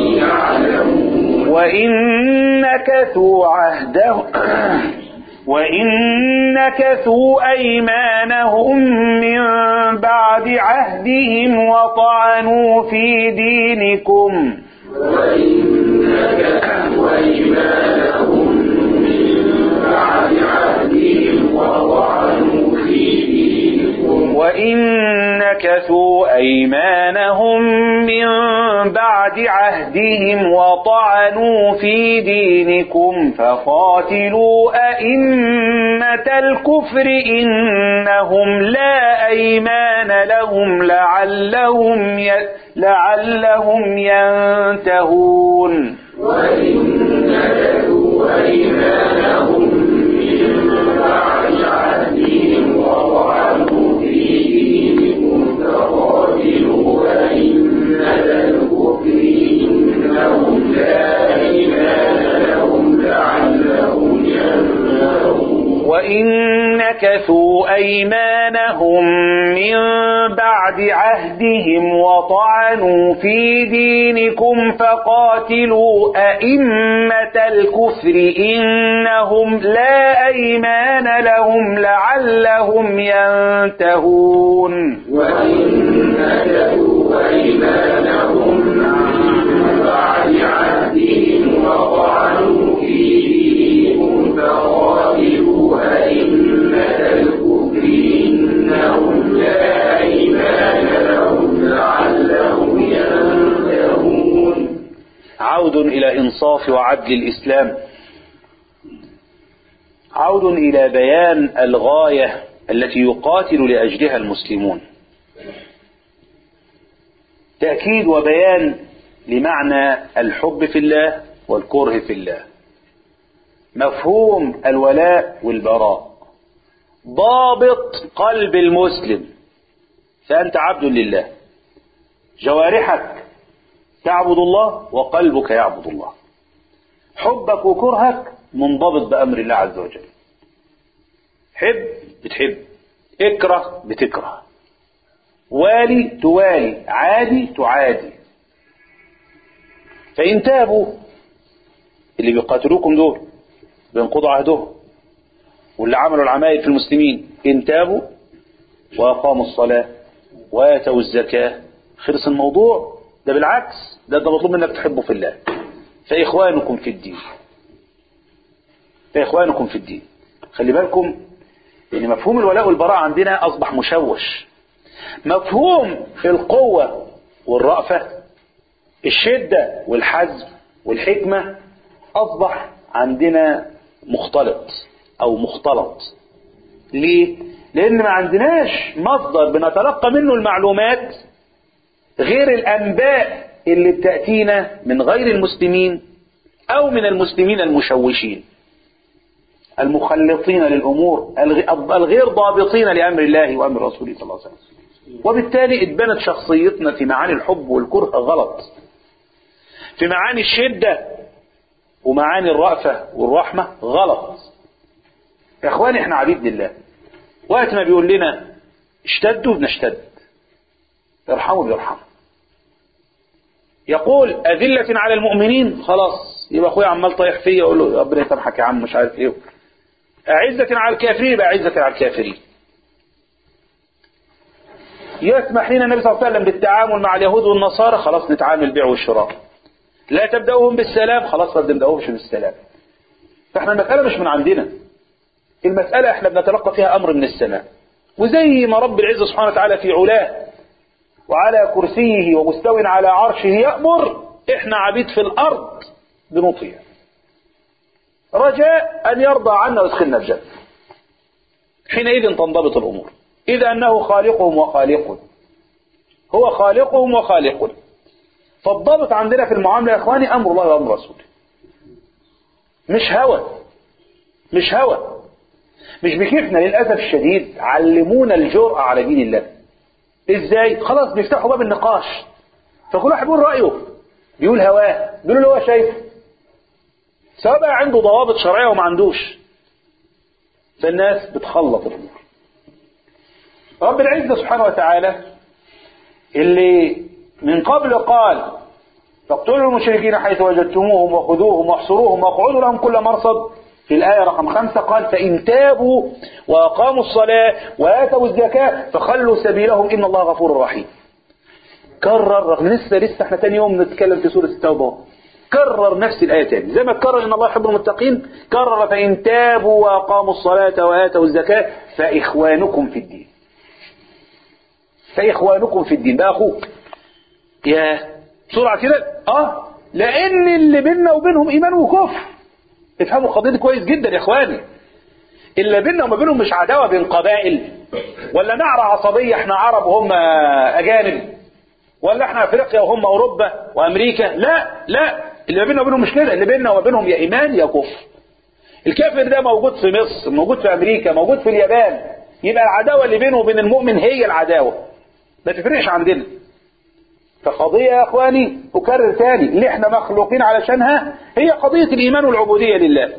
يعلمون وإن نكثوا عهدهم وإن نكثوا أيمانهم من بعد عهدهم وطعنوا في دينكم وإن نكثوا أيمانهم من بعد عهدهم وطعنوا في دينكم وإن نكثوا أيمانهم من بعد عهدهم وطعنوا في دينكم فقاتلوا أئمة الكفر إنهم لا أيمان لهم لعلهم ي... لعلهم ينتهون وإن نكثوا أيمانهم من بعد عهدهم وطعنوا في دينكم فقاتلوا أئمة الكفر إنهم لا أيمان لهم لعلهم ينتهون وإن نكثوا أيمانهم من بعد عهدهم وطعنوا في دينكم فقاتلوا أئمة الكفر إنهم لا أيمان لهم لعلهم ينتهون وإن نكثوا أيمانهم من بعد عهدهم وطعنوا في دينكم فقاتلوا أئمة الكفر إنهم لا أيمان لهم لعلهم ينتهون عود إلى إنصاف وعدل الإسلام عود إلى بيان الغاية التي يقاتل لأجلها المسلمون تأكيد وبيان لمعنى الحب في الله والكره في الله مفهوم الولاء والبراء ضابط قلب المسلم فأنت عبد لله جوارحك تعبد الله وقلبك يعبد الله حبك وكرهك منضبط بأمر الله عز وجل حب بتحب اكره بتكره والي توالي عادي تعادي فإن تابوا اللي بيقاتلوكم دول بينقضوا عهدهم واللي عملوا العمايل في المسلمين إن تابوا وأقاموا الصلاة وآتوا الزكاة خلص الموضوع ده بالعكس ده ده مطلوب منك تحبه في الله فإخوانكم في الدين فإخوانكم في الدين خلي بالكم ان مفهوم الولاء والبراء عندنا اصبح مشوش مفهوم القوة والرأفة الشدة والحزم والحكمة اصبح عندنا مختلط أو مختلط ليه؟ لأن ما عندناش مصدر بنتلقى منه المعلومات غير الأنباء اللي بتأتينا من غير المسلمين أو من المسلمين المشوشين المخلطين للأمور الغير ضابطين لأمر الله وأمر رسوله صلى الله عليه وسلم وبالتالي اتبنت شخصيتنا في معاني الحب والكره غلط في معاني الشدة ومعاني الرأفة والرحمة غلط يا اخواني احنا عبيد لله وقت ما بيقول لنا اشتدوا بنشتد ارحموا بيرحم يقول أذلة على المؤمنين خلاص يبقى اخويا عمال طايح فيا اقول له ربنا يسامحك يا عم مش عارف ايه أعزة على الكافرين يبقى أعزة على الكافرين يسمح لنا النبي صلى الله عليه وسلم بالتعامل مع اليهود والنصارى خلاص نتعامل بيع والشراء لا تبدأوهم بالسلام خلاص ما تبدأوهمش بالسلام فاحنا المسألة مش من عندنا المسألة احنا بنتلقى فيها أمر من السماء وزي ما رب العزة سبحانه وتعالى في علاه وعلى كرسيه ومستو على عرشه يأمر احنا عبيد في الأرض بنطيع رجاء أن يرضى عنا ويدخلنا الجنة حينئذ تنضبط الأمور إذا أنه خالقهم وخالق هو خالقهم وخالق فالضابط عندنا في المعاملة يا إخواني أمر الله وأمر رسوله مش هوى مش هوى مش بكيفنا للأسف الشديد علمونا الجرأة على دين الله إزاي خلاص بيفتحوا باب النقاش فكل واحد بيقول رأيه بيقول هواه بيقول اللي هو شايفه سواء بقى عنده ضوابط شرعية وما عندوش فالناس بتخلط الأمور رب العزة سبحانه وتعالى اللي من قبل قال فاقتلوا المشركين حيث وجدتموهم وخذوهم واحصروهم واقعدوا لهم كل مرصد في الآية رقم خمسة قال فإن تابوا وأقاموا الصلاة وآتوا الزكاة فخلوا سبيلهم إن الله غفور رحيم كرر رغم لسه لسه احنا تاني يوم نتكلم في سورة التوبة كرر نفس الآية تاني زي ما كرر إن الله يحب المتقين كرر فإن تابوا وأقاموا الصلاة وآتوا الزكاة فإخوانكم في الدين فإخوانكم في الدين بقى أخوك يا بسرعة كده اه لأن اللي بيننا وبينهم إيمان وكفر افهموا القضية دي كويس جدا يا إخواني اللي بيننا وما بينهم مش عداوة بين قبائل ولا نعرة عصبية احنا عرب وهم أجانب ولا احنا أفريقيا وهم أوروبا وأمريكا لا لا اللي بيننا وبينهم مش كده اللي بيننا وبينهم يا إيمان يا كفر الكافر ده موجود في مصر موجود في أمريكا موجود في اليابان يبقى العداوة اللي بينه وبين المؤمن هي العداوة ما تفرقش عندنا فقضية يا اخواني اكرر تاني اللي احنا مخلوقين علشانها هي قضية الايمان والعبودية لله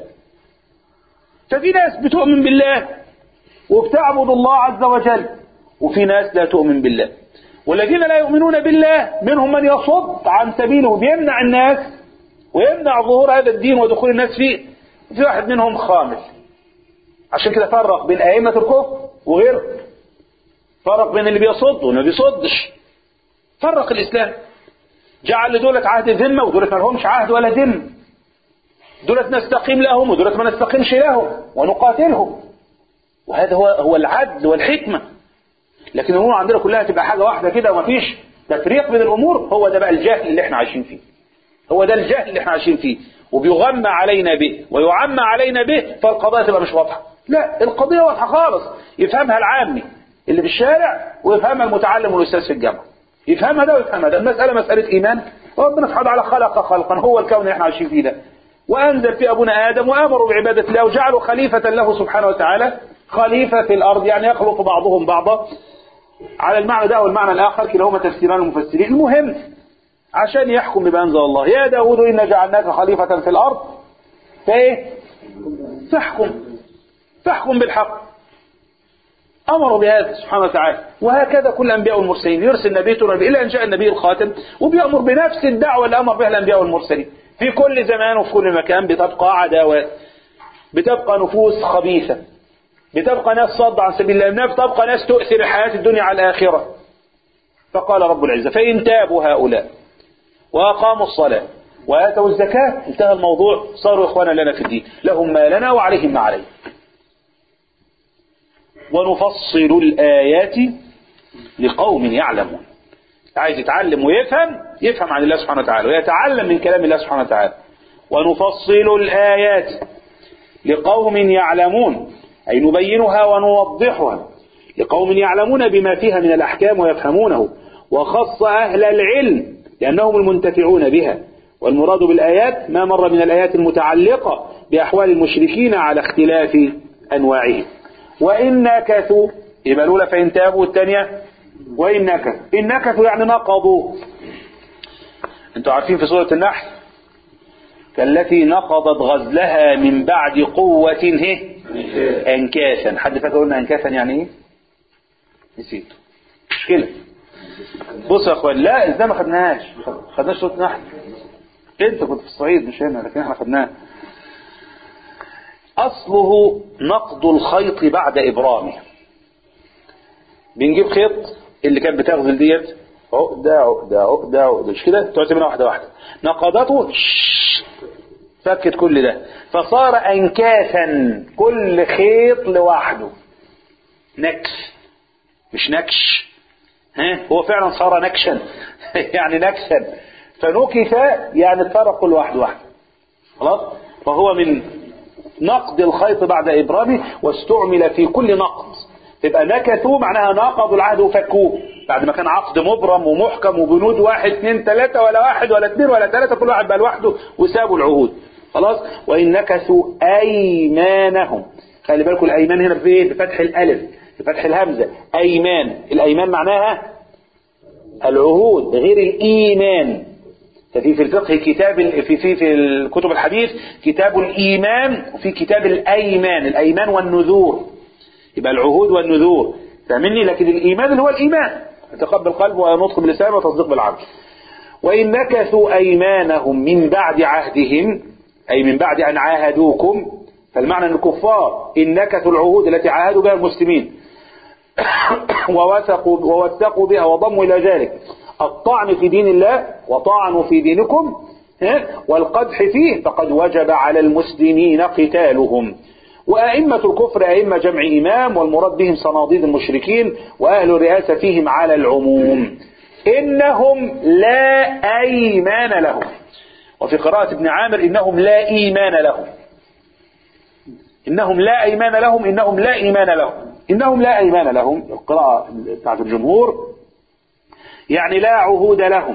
ففي ناس بتؤمن بالله وبتعبد الله عز وجل وفي ناس لا تؤمن بالله والذين لا يؤمنون بالله منهم من يصد عن سبيله بيمنع الناس ويمنع ظهور هذا الدين ودخول الناس فيه في واحد منهم خامل عشان كده فرق بين أئمة الكفر وغيره فرق بين اللي بيصد واللي ما بيصدش فرق الإسلام جعل لدولة عهد ذمة ودولة ما لهمش عهد ولا ذمة دولة نستقيم لهم ودولة ما نستقيمش لهم ونقاتلهم وهذا هو هو العدل والحكمة لكن الأمور عندنا كلها تبقى حاجة واحدة كده ومفيش تفريق بين الأمور هو ده بقى الجهل اللي احنا عايشين فيه هو ده الجهل اللي احنا عايشين فيه وبيغمى علينا به ويعمى علينا به فالقضايا تبقى مش واضحة لا القضية واضحة خالص يفهمها العامي اللي في الشارع ويفهمها المتعلم والأستاذ في الجامعة يفهمها ده ويفهمها ده المسألة مسألة إيمان ربنا سبحانه وتعالى خلق خلقا هو الكون اللي احنا عايشين فيه ده وأنزل في أبونا آدم وأمروا بعبادة الله وجعلوا خليفة له سبحانه وتعالى خليفة في الأرض يعني يخلق بعضهم بعضا على المعنى ده والمعنى الآخر كلاهما تفسيران المفسرين المهم عشان يحكم بما أنزل الله يا داود إنا جعلناك خليفة في الأرض فإيه فاحكم فاحكم بالحق أمروا بهذا سبحانه وتعالى وهكذا كل الأنبياء والمرسلين يرسل نبي نبي إلى أن جاء النبي الخاتم وبيأمر بنفس الدعوة اللي أمر بها الأنبياء والمرسلين في كل زمان وفي كل مكان بتبقى عداوات بتبقى نفوس خبيثة بتبقى ناس صد عن سبيل الله بتبقى ناس تؤثر الحياة الدنيا على الآخرة فقال رب العزة فإن تابوا هؤلاء وأقاموا الصلاة وآتوا الزكاة انتهى الموضوع صاروا إخوانا لنا في الدين لهم ما لنا وعليهم ما عليهم ونفصل الآيات لقوم يعلمون عايز يتعلم ويفهم يفهم عن الله سبحانه وتعالى ويتعلم من كلام الله سبحانه وتعالى ونفصل الآيات لقوم يعلمون أي نبينها ونوضحها لقوم يعلمون بما فيها من الأحكام ويفهمونه وخص أهل العلم لأنهم المنتفعون بها والمراد بالآيات ما مر من الآيات المتعلقة بأحوال المشركين على اختلاف أنواعهم وإن نكثوا يبقى الأولى فإن تابوا والثانية وإن نكثوا إن نكثوا يعني نقضوا أنتوا عارفين في سورة النحل كالتي نقضت غزلها من بعد قوة هي أنكاسا حد فاكر قلنا أنكاسا يعني إيه؟ نسيته مشكلة بص يا اخوان لا ازاي ما خدناهاش خدناش سورة النحل انت كنت في الصعيد مش هنا لكن احنا خدناها اصله نقض الخيط بعد ابرامه بنجيب خيط اللي كانت بتغزل ديت عقدة عقدة عقدة عقدة مش كده تقعد منها واحدة واحدة نقضته شش، فكت كل ده فصار انكاسا كل خيط لوحده نكس مش نكش ها هو فعلا صار نكشا يعني نكسا فنكث يعني اتفرق كل واحد واحد خلاص فهو من نقد الخيط بعد إبرامه واستعمل في كل نقد تبقى نكثوا معناها نقضوا العهد وفكوه بعد ما كان عقد مبرم ومحكم وبنود واحد اثنين ثلاثة ولا واحد ولا اثنين ولا ثلاثة كل واحد بقى لوحده وسابوا العهود خلاص وإن نكثوا أيمانهم خلي بالكم الأيمان هنا بإيه بفتح الألف بفتح الهمزة أيمان الأيمان معناها العهود غير الإيمان ففي في الفقه كتاب ال- في في في الكتب الحديث كتاب الإيمان وفي كتاب الأيمان الأيمان والنذور يبقى العهود والنذور فاهمني لكن الإيمان اللي هو الإيمان اعتقاد بالقلب ونطق باللسان وتصديق بالعقل وإن نكثوا أيمانهم من بعد عهدهم أي من بعد أن عاهدوكم فالمعنى أن الكفار إن نكثوا العهود التي عاهدوا بها المسلمين ووثقوا ووثقوا بها وضموا إلى ذلك الطعن في دين الله وطعنوا في دينكم ها؟ والقدح فيه فقد وجب على المسلمين قتالهم وأئمة الكفر أئمة جمع إمام والمراد بهم صناديد المشركين وأهل الرئاسة فيهم على العموم إنهم لا أيمان لهم وفي قراءة ابن عامر إنهم لا إيمان لهم إنهم لا أيمان لهم إنهم لا إيمان لهم إنهم لا أيمان لهم القراءة بتاعت الجمهور يعني لا عهود لهم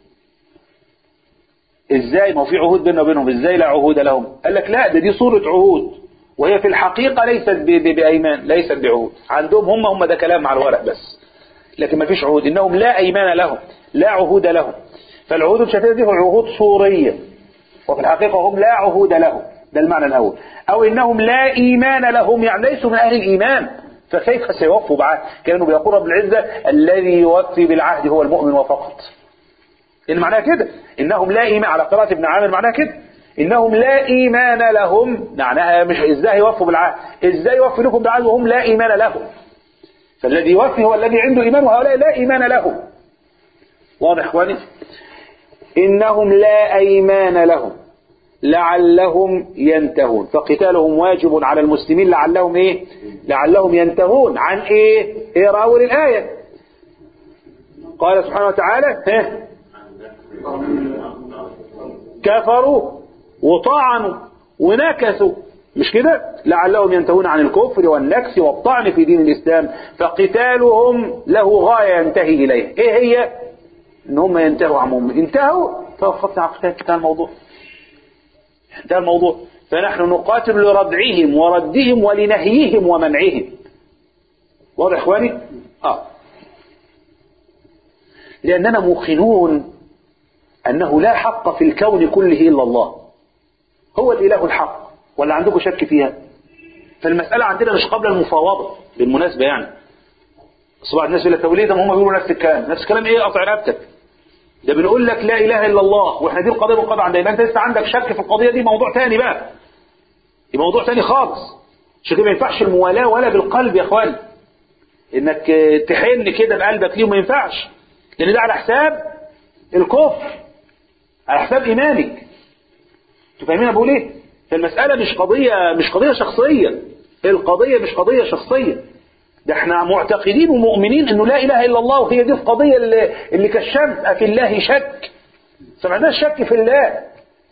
إزاي ما هو في عهود بيننا وبينهم إزاي لا عهود لهم قال لك لا ده دي صورة عهود وهي في الحقيقة ليست ب- ب- بأيمان ليست بعهود عندهم هم هم ده كلام على الورق بس لكن ما فيش عهود إنهم لا أيمان لهم لا عهود لهم فالعهود الشفافية دي هو عهود صورية وفي الحقيقة هم لا عهود لهم ده المعنى الأول أو إنهم لا إيمان لهم يعني ليسوا من أهل الإيمان فكيف سيوفوا بعهد كانوا بيقول رب العزة الذي يوفي بالعهد هو المؤمن وفقط إن معناها كده إنهم لا إيمان على قراءة ابن عامر معناها كده إنهم لا إيمان لهم معناها مش إزاي يوفوا بالعهد إزاي يوفي لكم بالعهد وهم لا إيمان لهم فالذي يوفي هو الذي عنده إيمان وهؤلاء لا إيمان لهم واضح إخواني إنهم لا أيمان لهم لعلهم ينتهون فقتالهم واجب على المسلمين لعلهم إيه لعلهم ينتهون عن إيه إيه راول الآية قال سبحانه وتعالى ها كفروا وطعنوا ونكثوا مش كده لعلهم ينتهون عن الكفر والنكس والطعن في دين الإسلام فقتالهم له غاية ينتهي إليها إيه هي إن هم ينتهوا عموما انتهوا توقفنا عن قتال انتهى الموضوع انتهى الموضوع فنحن نقاتل لردعهم وردهم ولنهيهم ومنعهم واضح إخواني آه لأننا موقنون أنه لا حق في الكون كله إلا الله هو الإله الحق ولا عندكم شك فيها فالمسألة عندنا مش قبل المفاوضة بالمناسبة يعني صباح الناس يقول لك طب ليه ده ما هم بيقولوا نفس الكلام نفس الكلام ايه قطع رقبتك ده بنقول لك لا اله الا الله واحنا دي القضيه منقضى عندنا يبقى انت لسه عندك شك في القضيه دي موضوع تاني بقى دي موضوع تاني خالص عشان كده ما ينفعش الموالاه ولا بالقلب يا اخوان انك تحن كده بقلبك ليه وما ينفعش لان ده على حساب الكفر على حساب ايمانك انتوا فاهمين أنا بقول ايه فالمساله مش قضيه مش قضيه شخصيه القضيه مش قضيه شخصيه ده احنا معتقدين ومؤمنين انه لا اله الا الله وهي دي القضيه اللي, اللي كالشمس في الله شك سمعناش شك في الله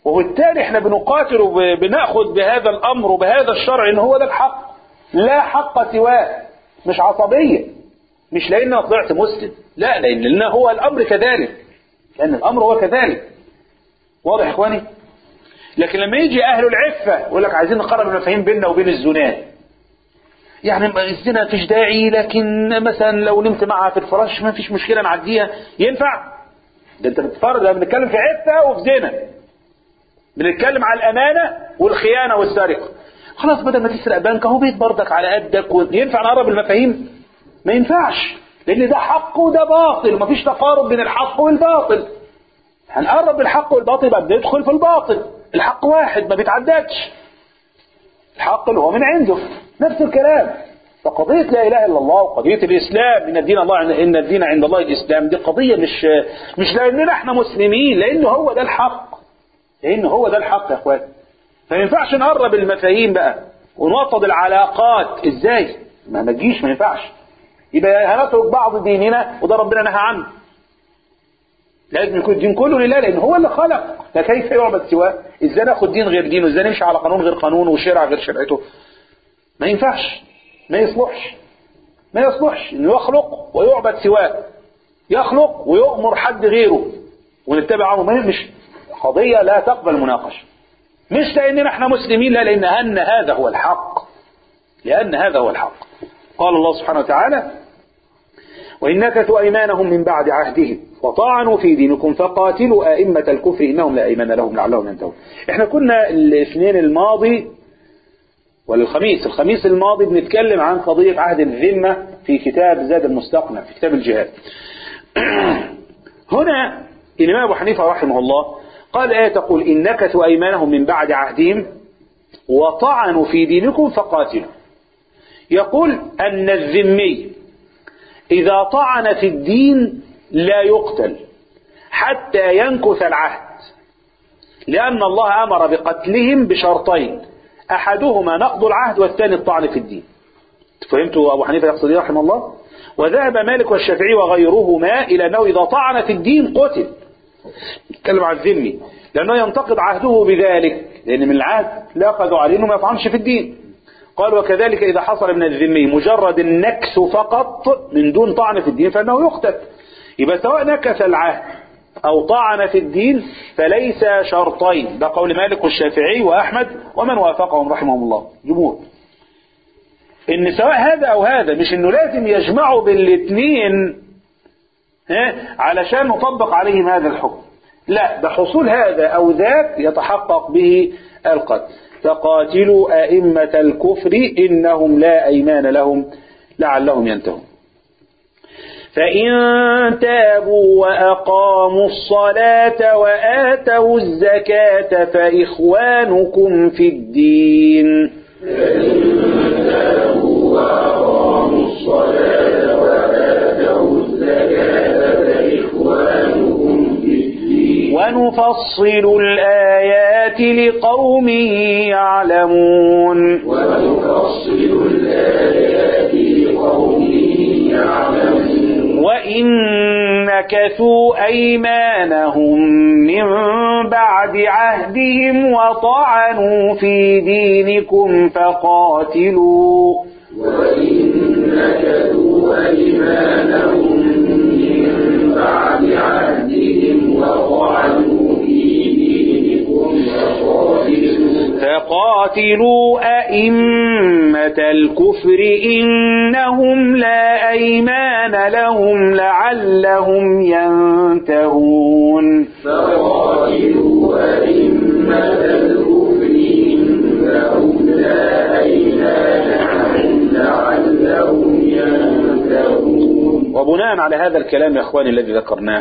وبالتالي احنا بنقاتل وبناخذ بهذا الامر وبهذا الشرع ان هو ده الحق لا حق سواه مش عصبيه مش لان أنا طلعت مسلم لا لان لأن هو الامر كذلك لان الامر هو كذلك واضح يا اخواني لكن لما يجي اهل العفه يقول لك عايزين نقرب المفاهيم بيننا وبين الزناه يعني الزنا فيش داعي لكن مثلا لو نمت معها في الفراش ما فيش مشكله نعديها ينفع ده انت بتتفرج ده بنتكلم في عفه وفي زنا بنتكلم على الامانه والخيانه والسرقه خلاص بدل ما تسرق بنك اهو بيت برضك على قدك و... ينفع نقرب المفاهيم ما ينفعش لان ده حق وده باطل ومفيش تقارب بين الحق والباطل هنقرب بالحق والباطل يبقى بندخل في الباطل الحق واحد ما بيتعددش الحق اللي هو من عنده نفس الكلام فقضية لا إله إلا الله وقضية الإسلام إن الدين الله إن الدين عند الله الإسلام دي قضية مش مش لأننا إحنا مسلمين لأن هو ده الحق لأن هو ده الحق يا إخوان فما ينفعش نقرب المفاهيم بقى ونوطد العلاقات إزاي؟ ما ما تجيش ما ينفعش يبقى هنترك بعض ديننا وده ربنا نهى عنه لازم يكون الدين كله لله لان هو اللي خلق فكيف يعبد سواه ازاي ناخد دين غير دينه ازاي نمشي على قانون غير قانونه وشرع غير شرعته ما ينفعش ما يصلحش ما يصلحش انه يخلق ويعبد سواه يخلق ويؤمر حد غيره ونتبع امره ما مش قضيه لا تقبل مناقشه مش لاننا احنا مسلمين لا لان ان هذا هو الحق لان هذا هو الحق قال الله سبحانه وتعالى وإن نكثوا أيمانهم من بعد عهدهم وطعنوا في دينكم فقاتلوا أئمة الكفر إنهم لا أيمان لهم لعلهم ينتهون احنا كنا الاثنين الماضي ولا الخميس الخميس الماضي بنتكلم عن قضية عهد الذمة في كتاب زاد المستقنع في كتاب الجهاد هنا الإمام أبو حنيفة رحمه الله قال آية تقول إن نكثوا أيمانهم من بعد عهدهم وطعنوا في دينكم فقاتلوا يقول أن الذمي إذا طعن في الدين لا يقتل حتى ينكث العهد لأن الله أمر بقتلهم بشرطين أحدهما نقض العهد والثاني الطعن في الدين فهمتوا أبو حنيفة يقصد رحمه الله وذهب مالك والشافعي وغيرهما إلى أنه إذا طعن في الدين قتل نتكلم عن الذمي لأنه ينتقد عهده بذلك لأن من العهد لا أخذوا عليه أنه ما يطعنش في الدين قال وكذلك إذا حصل من الذمي مجرد النكس فقط من دون طعن في الدين فإنه يقتل يبقى سواء نكس العهد أو طعن في الدين فليس شرطين ده قول مالك والشافعي وأحمد ومن وافقهم رحمهم الله جمهور إن سواء هذا أو هذا مش إنه لازم يجمعوا بالاثنين ها علشان نطبق عليهم هذا الحكم لا بحصول هذا أو ذاك يتحقق به القتل فقاتلوا أئمة الكفر إنهم لا أيمان لهم لعلهم ينتهون فإن تابوا وأقاموا الصلاة وآتوا الزكاة فإخوانكم في الدين وأقاموا الصلاة وآتوا الزكاة فإخوانكم في الدين ونفصل الآيات لقوم يعلمون ونفصل الآيات لقوم يعلمون وإن نكثوا أيمانهم من بعد عهدهم وطعنوا في دينكم فقاتلوا وإن نكثوا أيمانهم من بعد عهدهم وطعنوا في دينكم فقاتلوا فقاتلوا أئمة الكفر إنهم لا أيمان لهم لعلهم ينتهون فقاتلوا أئمة الكفر إنهم لا أيمان عنهم لعلهم ينتهون وبناء على هذا الكلام يا اخواني الذي ذكرناه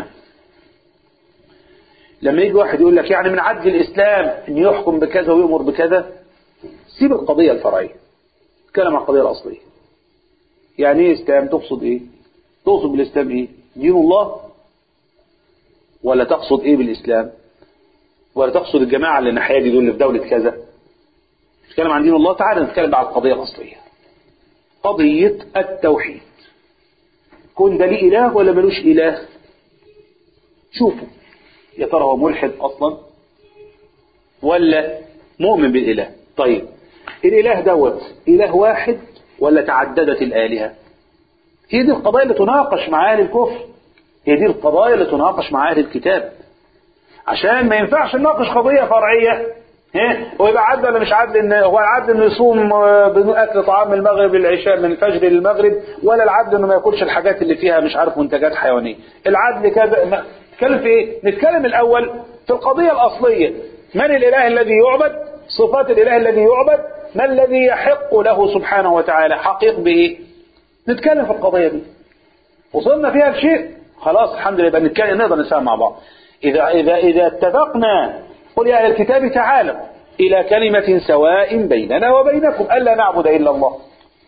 لما يجي واحد يقول لك يعني من عدل الاسلام ان يحكم بكذا ويؤمر بكذا سيب القضيه الفرعيه اتكلم عن القضيه الاصليه يعني ايه اسلام تقصد ايه تقصد بالاسلام ايه دين الله ولا تقصد ايه بالاسلام ولا تقصد الجماعه اللي الناحيه دي دول اللي في دوله كذا نتكلم عن دين الله تعالى نتكلم بقى عن القضيه الاصليه قضيه التوحيد كون ده ليه إله ولا ملوش إله شوفوا يا ترى هو ملحد أصلا ولا مؤمن بالإله طيب الإله دوت إله واحد ولا تعددت الآلهة هي دي القضايا اللي تناقش مع أهل الكفر هي دي القضايا اللي تناقش مع أهل الكتاب عشان ما ينفعش نناقش قضية فرعية ها ويبقى عدل ولا مش عدل ان هو العدل انه يصوم آه، بدون اكل طعام من المغرب للعشاء من الفجر للمغرب ولا العدل انه ما ياكلش الحاجات اللي فيها مش عارف منتجات حيوانيه العدل كذا ما- نتكلم في ايه نتكلم الاول في القضيه الاصليه من الاله الذي يعبد صفات الاله الذي يعبد ما الذي يحق له سبحانه وتعالى حقيق بايه نتكلم في القضيه دي وصلنا فيها لشيء خلاص الحمد لله يبقى نتكلم نقدر نسمع مع بعض إذا إذا إذا اتفقنا قل يا أهل الكتاب تعالوا إلى كلمة سواء بيننا وبينكم ألا نعبد إلا الله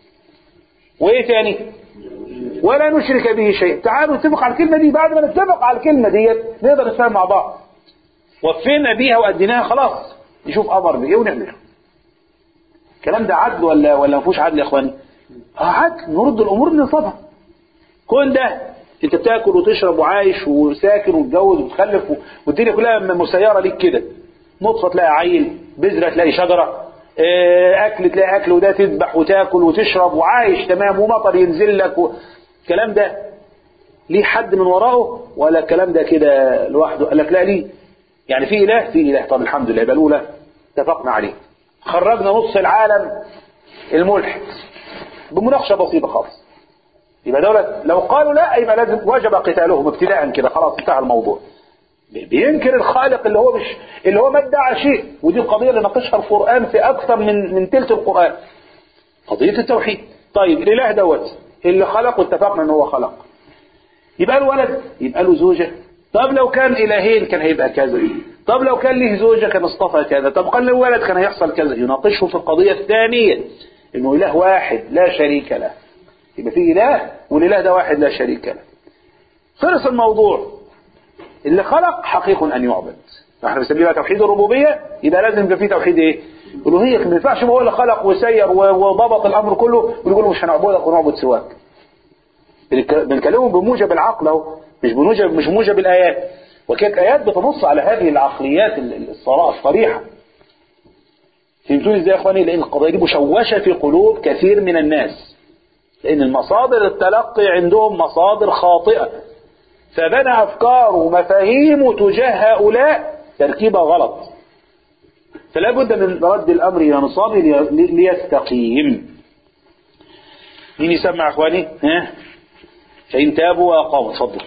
وإيه تاني ولا نشرك به شيء تعالوا نتفق على الكلمة دي بعد ما نتفق على الكلمة دي نقدر نتفاهم مع بعض وفينا بيها وأديناها خلاص نشوف أمر بإيه ونعمله الكلام ده عدل ولا ولا ما فيهوش عدل يا إخواني؟ آه عدل نرد الأمور لنصابها كون ده انت بتاكل وتشرب وعايش وساكن وتتجوز وتخلف و- والدنيا كلها م- مسيره ليك كده نطفه تلاقي عيل بذره تلاقي شجره اه، اكل تلاقي اكل وده تذبح وتاكل وتشرب وعايش تمام ومطر ينزل لك و... الكلام ده ليه حد من وراءه ولا الكلام ده كده لوحده قال لك لا ليه يعني في اله في اله طب الحمد لله يبقى الاولى اتفقنا عليه خرجنا نص العالم الملحد بمناقشه بسيطه خالص يبقى دولة لو قالوا لا يبقى لازم وجب قتالهم ابتداء كده خلاص انتهى الموضوع بينكر الخالق اللي هو مش اللي هو ما ادعى شيء ودي القضيه اللي ناقشها القران في اكثر من من ثلث القران قضيه التوحيد طيب الاله دوت اللي خلق واتفقنا ان هو خلق يبقى له ولد يبقى له زوجه طب لو كان الهين كان هيبقى كذا طب لو كان له زوجه كان اصطفى كذا طب قال له ولد كان هيحصل كذا يناقشه في القضيه الثانيه انه اله واحد لا شريك له يبقى في اله والاله ده واحد لا شريك له خلص الموضوع اللي خلق حقيق ان يعبد احنا بنسميها توحيد الربوبيه يبقى لازم يبقى في توحيد ايه الوهيه ما ينفعش هو اللي خلق وسير و- وضبط الامر كله ويقول مش هنعبدك ونعبد سواك بنك- بنكلمهم بموجب العقل اهو مش بموجب مش بموجب الايات وكانت ايات بتنص على هذه العقليات ال- ال- الصراحه الصريحه فهمتوني ازاي يا اخواني لان القضيه دي مشوشه في قلوب كثير من الناس لأن المصادر التلقي عندهم مصادر خاطئة فبنى أفكار ومفاهيم تجاه هؤلاء تركيبة غلط فلا بد من رد الأمر إلى نصابه لي- ليستقيم مين يسمع أخواني ها فإن تابوا وأقاموا تفضل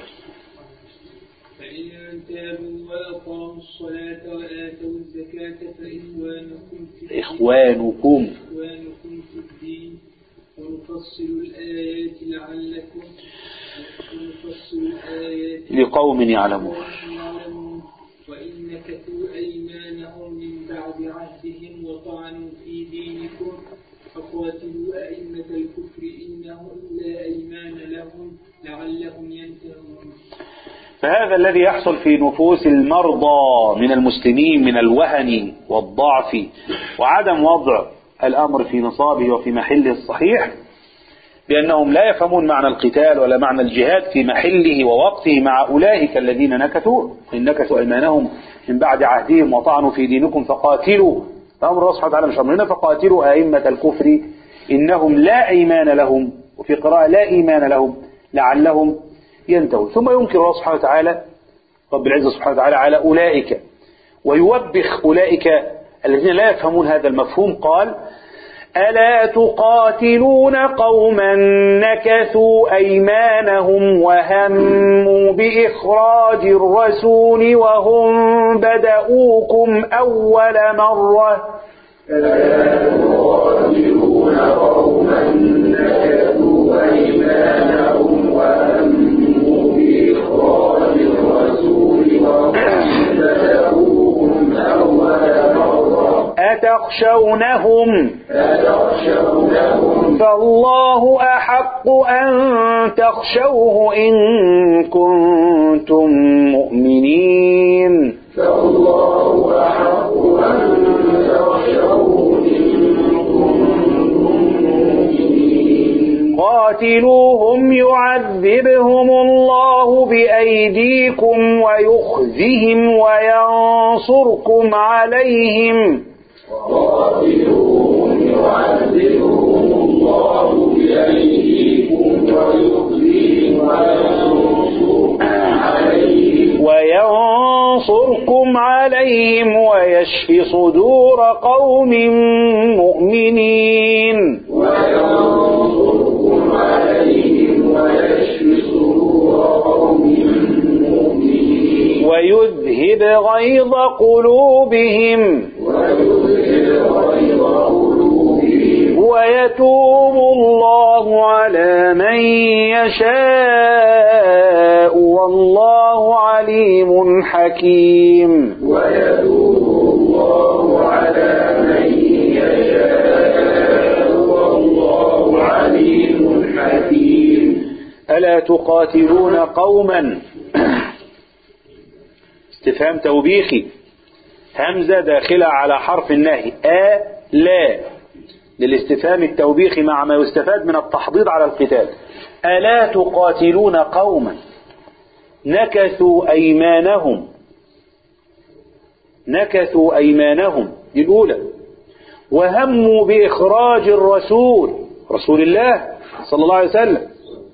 فإن تابوا وأقاموا الصلاة وآتوا الزكاة فإخوانكم في الدين إخوانكم إخوانكم في الدين ونفصل الآيات لعلكم ونفصل الآيات لقوم يعلمون لقوم يعلمون وإن نكثوا أيمانهم من بعد عهدهم وطعنوا في دينكم فقاتلوا أئمة الكفر إنهم لا أيمان لهم لعلهم ينتهون فهذا الذي يحصل في نفوس المرضى من المسلمين من الوهن والضعف وعدم وضع الأمر في نصابه وفي محله الصحيح بأنهم لا يفهمون معنى القتال ولا معنى الجهاد في محله ووقته مع أولئك الذين نكثوا إن نكثوا أيمانهم من بعد عهدهم وطعنوا في دينكم فقاتلوا فأمر الله سبحانه وتعالى مش أمرنا فقاتلوا أئمة الكفر إنهم لا أيمان لهم وفي قراءة لا إيمان لهم لعلهم ينتهون ثم ينكر الله سبحانه وتعالى رب العزة سبحانه وتعالى على أولئك ويوبخ أولئك الذين لا يفهمون هذا المفهوم قال ألا تقاتلون قوما نكثوا أيمانهم وهموا بإخراج الرسول وهم بدؤوكم أول مرة يقاتلون قوما نكثوا أيمانهم وهموا بإخراج الرسول وهم بدأوكم أول مرة أتخشونهم أتخشونهم فالله أحق أن تخشوه إن كنتم مؤمنين فالله أحق أن تخشوه إن كنتم مؤمنين قاتلوهم يعذبهم الله بأيديكم بأيديكم ويخزهم وينصركم عليهم قاتلوهم يعذبهم الله بأيديكم ويخزيهم وينصركم عليهم وينصركم عليهم ويشف صدور قوم مؤمنين وينصركم عليهم ويشفي صدور قوم مؤمنين ويذهب غيظ قلوبهم ويذهب غيظ قلوبهم ويتوب الله على من يشاء والله عليم حكيم ويتوب الله على من يشاء والله عليم حكيم ألا تقاتلون قوما استفهام توبيخي همزة داخلة على حرف النهي أ لا للاستفهام التوبيخي مع ما يستفاد من التحضيض على القتال ألا تقاتلون قوما نكثوا أيمانهم نكثوا أيمانهم دي الأولى وهموا بإخراج الرسول رسول الله صلى الله عليه وسلم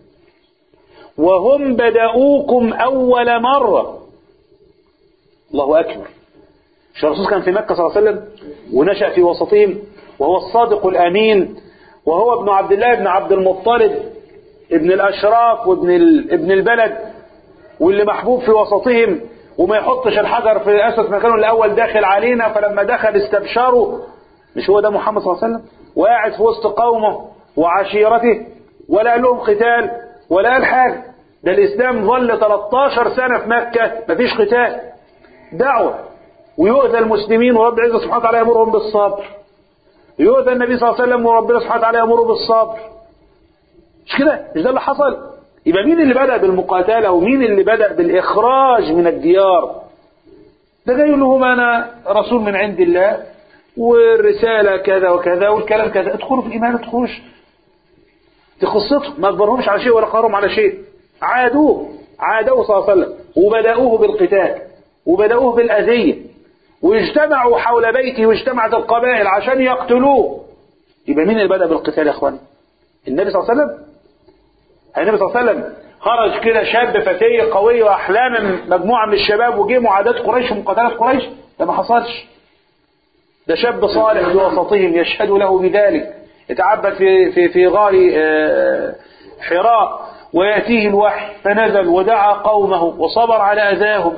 وهم بدأوكم أول مرة الله أكبر مش الرسول كان في مكة صلى الله عليه وسلم ونشأ في وسطهم وهو الصادق الأمين وهو ابن عبد الله بن عبد المطلب ابن الأشراف وابن ال- ابن البلد واللي محبوب في وسطهم وما يحطش الحجر في أسس مكانه الأول داخل علينا فلما دخل استبشروا مش هو ده محمد صلى الله عليه وسلم وقاعد في وسط قومه وعشيرته ولا قال لهم قتال ولا قال حاجة ده الإسلام ظل 13 سنة في مكة مفيش قتال دعوة ويؤذى المسلمين ورب العزة سبحانه وتعالى يأمرهم بالصبر يؤذى النبي صلى الله عليه وسلم وربنا سبحانه وتعالى يأمره بالصبر مش كده مش ده اللي حصل يبقى مين اللي بدأ بالمقاتلة ومين اللي بدأ بالإخراج من الديار ده جاي يقول لهم أنا رسول من عند الله والرسالة كذا وكذا والكلام كذا ادخلوا في الإيمان ادخلوش دي قصتهم ما اجبرهمش على شيء ولا قهرهم على شيء عادوه عادوه صلى الله عليه وسلم وبدأوه بالقتال وبدأوه بالأذية واجتمعوا حول بيته واجتمعت القبائل عشان يقتلوه يبقى مين اللي بدأ بالقتال يا اخواني النبي صلى الله عليه وسلم النبي صلى الله عليه وسلم خرج كده شاب فتي قوي واحلاما مجموعه من الشباب وجه معاداه قريش ومقاتله قريش ده ما حصلش ده شاب صالح في وسطهم يشهد له بذلك يتعبد في في في غار آه، حراء وياتيه الوحي فنزل ودعا قومه وصبر على اذاهم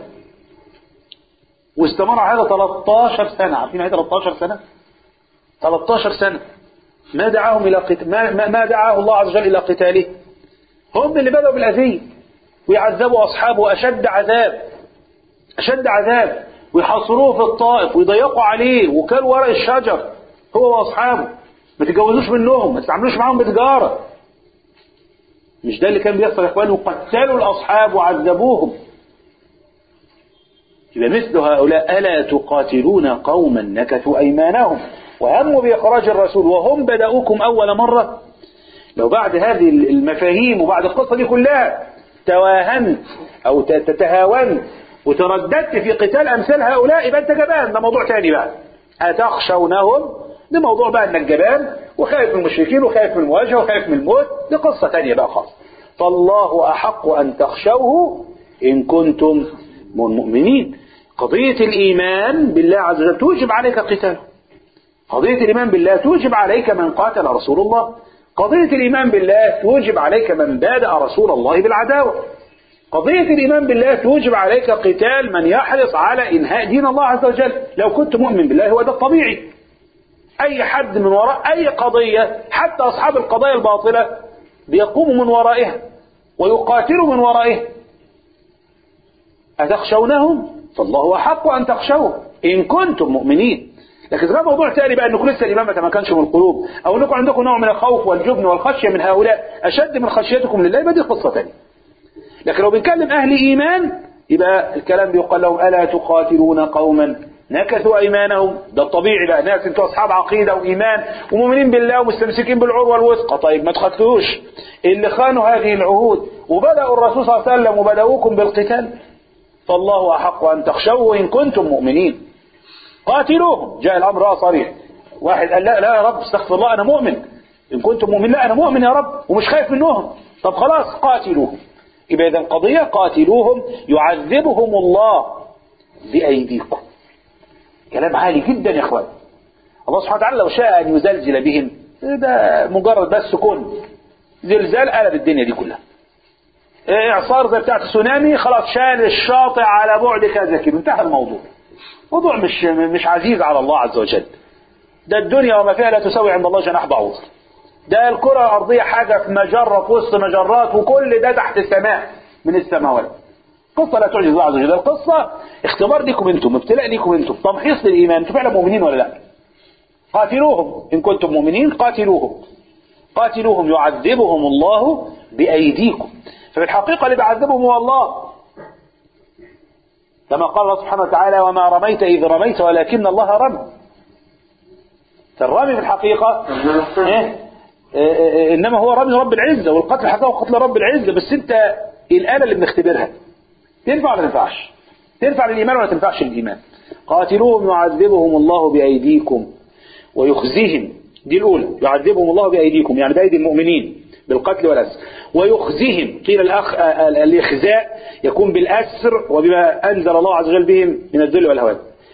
واستمر هذا 13 سنه عارفين هذه 13 سنه 13 سنه ما دعاهم الى قت... ما, ما ما دعاه الله عز وجل الى قتاله هم اللي بدأوا بالأذية ويعذبوا أصحابه أشد عذاب أشد عذاب ويحاصروه في الطائف ويضيقوا عليه وكان ورق الشجر هو وأصحابه ما تتجوزوش منهم ما تتعاملوش معاهم بتجارة مش ده اللي كان بيحصل يا اخواني وقتلوا الأصحاب وعذبوهم يبقى مثل هؤلاء ألا تقاتلون قوما نكثوا أيمانهم وهموا بإخراج الرسول وهم بدأوكم أول مرة لو بعد هذه المفاهيم وبعد القصة دي كلها تواهنت أو تتهاونت وترددت في قتال أمثال هؤلاء يبقى أنت جبان ده موضوع تاني بقى أتخشونهم ده موضوع بقى أنك جبان وخايف من المشركين وخايف من المواجهة وخايف من الموت دي قصة تانية بقى خالص فالله أحق أن تخشوه إن كنتم مؤمنين قضية الإيمان بالله عز وجل توجب عليك قتاله قضية الإيمان بالله توجب عليك من قاتل رسول الله قضية الإيمان بالله توجب عليك من بادأ رسول الله بالعداوة قضية الإيمان بالله توجب عليك قتال من يحرص على إنهاء دين الله عز وجل لو كنت مؤمن بالله هو ده الطبيعي أي حد من وراء أي قضية حتى أصحاب القضايا الباطلة بيقوموا من ورائها ويقاتلوا من ورائها أتخشونهم فالله أحق أن تخشوه إن كنتم مؤمنين لكن ده موضوع تاني بقى انكم لسه الايمان ما تمكنش من القلوب او انكم عندكم نوع من الخوف والجبن والخشيه من هؤلاء اشد من خشيتكم لله يبقى دي قصه تانية لكن لو بنكلم اهل ايمان يبقى الكلام بيقال لهم الا تقاتلون قوما نكثوا ايمانهم ده الطبيعي بقى ناس انتوا اصحاب عقيده وايمان ومؤمنين بالله ومستمسكين بالعروه الوثقى طيب ما تخطئوش اللي خانوا هذه العهود وبداوا الرسول صلى الله عليه وسلم وبداوكم بالقتال فالله احق ان تخشوه ان كنتم مؤمنين قاتلوهم جاء الامر بقى صريح واحد قال لا لا يا رب استغفر الله انا مؤمن ان كنتم مؤمن لا انا مؤمن يا رب ومش خايف منهم طب خلاص قاتلوهم يبقى اذا القضيه قاتلوهم يعذبهم الله بايديكم كلام عالي جدا يا اخوان الله سبحانه وتعالى لو شاء ان يزلزل بهم ده مجرد بس كن زلزال قلب الدنيا دي كلها اعصار زي بتاعت السونامي خلاص شال الشاطئ على بعد كذا كيلو انتهى الموضوع موضوع مش مش عزيز على الله عز وجل ده الدنيا وما فيها لا تساوي عند الله جناح بعوض ده الكرة الأرضية حاجة في مجرة في وسط مجرات وكل ده تحت السماء من السماوات قصة لا تعجز الله عز وجل القصة اختبار ليكم انتم ابتلاء ليكم انتم تمحيص للإيمان انتم فعلا مؤمنين ولا لا قاتلوهم إن كنتم مؤمنين قاتلوهم قاتلوهم يعذبهم الله بأيديكم ففي الحقيقة اللي بيعذبهم هو الله كما قال الله سبحانه وتعالى وما رميت إذ رميت ولكن الله رمى فالرمي في الحقيقة إيه؟ إيه إيه إنما هو رمي رب العزة والقتل حقيقة قتل رب العزة بس أنت الآلة اللي بنختبرها تنفع ولا تنفعش تنفع للإيمان ولا تنفعش للإيمان قاتلوهم يعذبهم الله بأيديكم ويخزيهم دي الأولى يعذبهم الله بأيديكم يعني بأيدي المؤمنين بالقتل والأسر ويخزيهم قيل الأخ الإخزاء يكون بالأسر وبما أنزل الله عز وجل بهم من الذل والهوان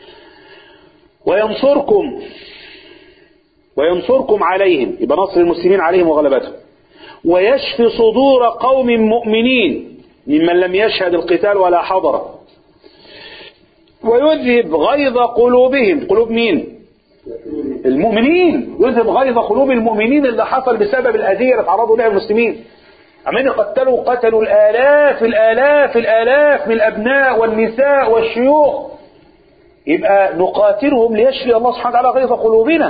وينصركم وينصركم عليهم يبقى نصر المسلمين عليهم وغلبتهم ويشفي صدور قوم مؤمنين ممن لم يشهد القتال ولا حضر ويذهب غيظ قلوبهم قلوب مين المؤمنين يذهب غيظ قلوب المؤمنين اللي حصل بسبب الأذية اللي تعرضوا لها المسلمين عمالين يقتلوا قتلوا الآلاف الآلاف الآلاف من الأبناء والنساء والشيوخ يبقى نقاتلهم ليشفي الله سبحانه وتعالى غيظ قلوبنا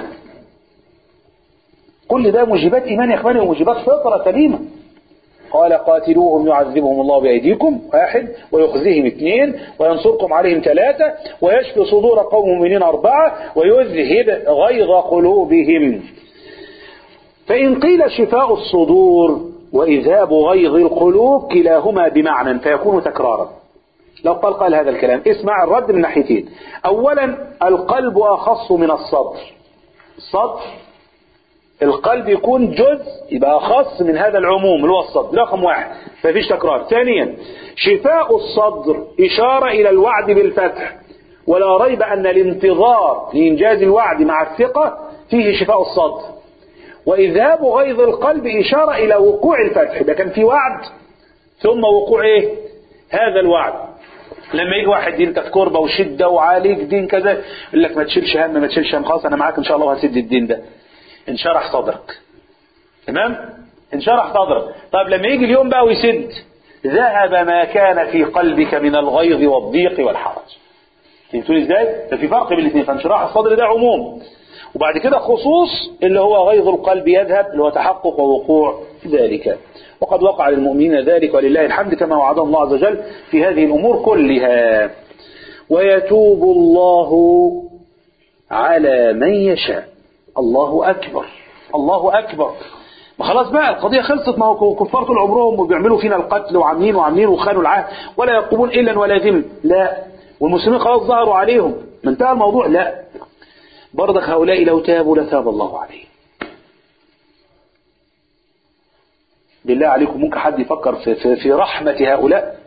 كل ده موجبات إيمان يا إخواني وموجبات فطرة سليمة قال قاتلوهم يعذبهم الله بأيديكم واحد ويخزيهم اثنين وينصركم عليهم ثلاثة ويشفي صدور قوم مؤمنين أربعة ويذهب غيظ قلوبهم فإن قيل شفاء الصدور وإذهاب غيظ القلوب كلاهما بمعنى فيكون تكرارا لو قال قال هذا الكلام اسمع الرد من ناحيتين أولا القلب أخص من الصدر الصدر القلب يكون جزء يبقى أخص من هذا العموم اللي هو الصدر رقم واحد ففيش تكرار ثانيا شفاء الصدر إشارة إلى الوعد بالفتح ولا ريب أن الانتظار لإنجاز الوعد مع الثقة فيه شفاء الصدر وإذهاب غيظ القلب إشارة إلى وقوع الفتح ده كان في وعد ثم وقوع إيه هذا الوعد لما يجي واحد انت في كربة وشدة وعليك دين كذا يقول لك ما تشيلش هم ما تشيلش هم خلاص انا معاك ان شاء الله وهسد الدين ده انشرح صدرك تمام انشرح صدرك طيب لما يجي اليوم بقى ويسد ذهب ما كان في قلبك من الغيظ والضيق والحرج فهمتوني ازاي ففي فرق بين الاثنين فانشراح الصدر ده عموم وبعد كده خصوص اللي هو غيظ القلب يذهب اللي هو تحقق ووقوع ذلك وقد وقع للمؤمنين ذلك ولله الحمد كما وعدهم الله عز وجل في هذه الأمور كلها ويتوب الله على من يشاء الله أكبر الله أكبر ما خلاص بقى القضية خلصت ما هو كفار طول عمرهم وبيعملوا فينا القتل وعاملين وعاملين وخانوا العهد ولا يقومون إلا ولا ذم لا والمسلمين خلاص ظهروا عليهم ما انتهى الموضوع لا برضك هؤلاء لو تابوا لتاب الله عليهم بالله عليكم ممكن حد يفكر في, في, في رحمة هؤلاء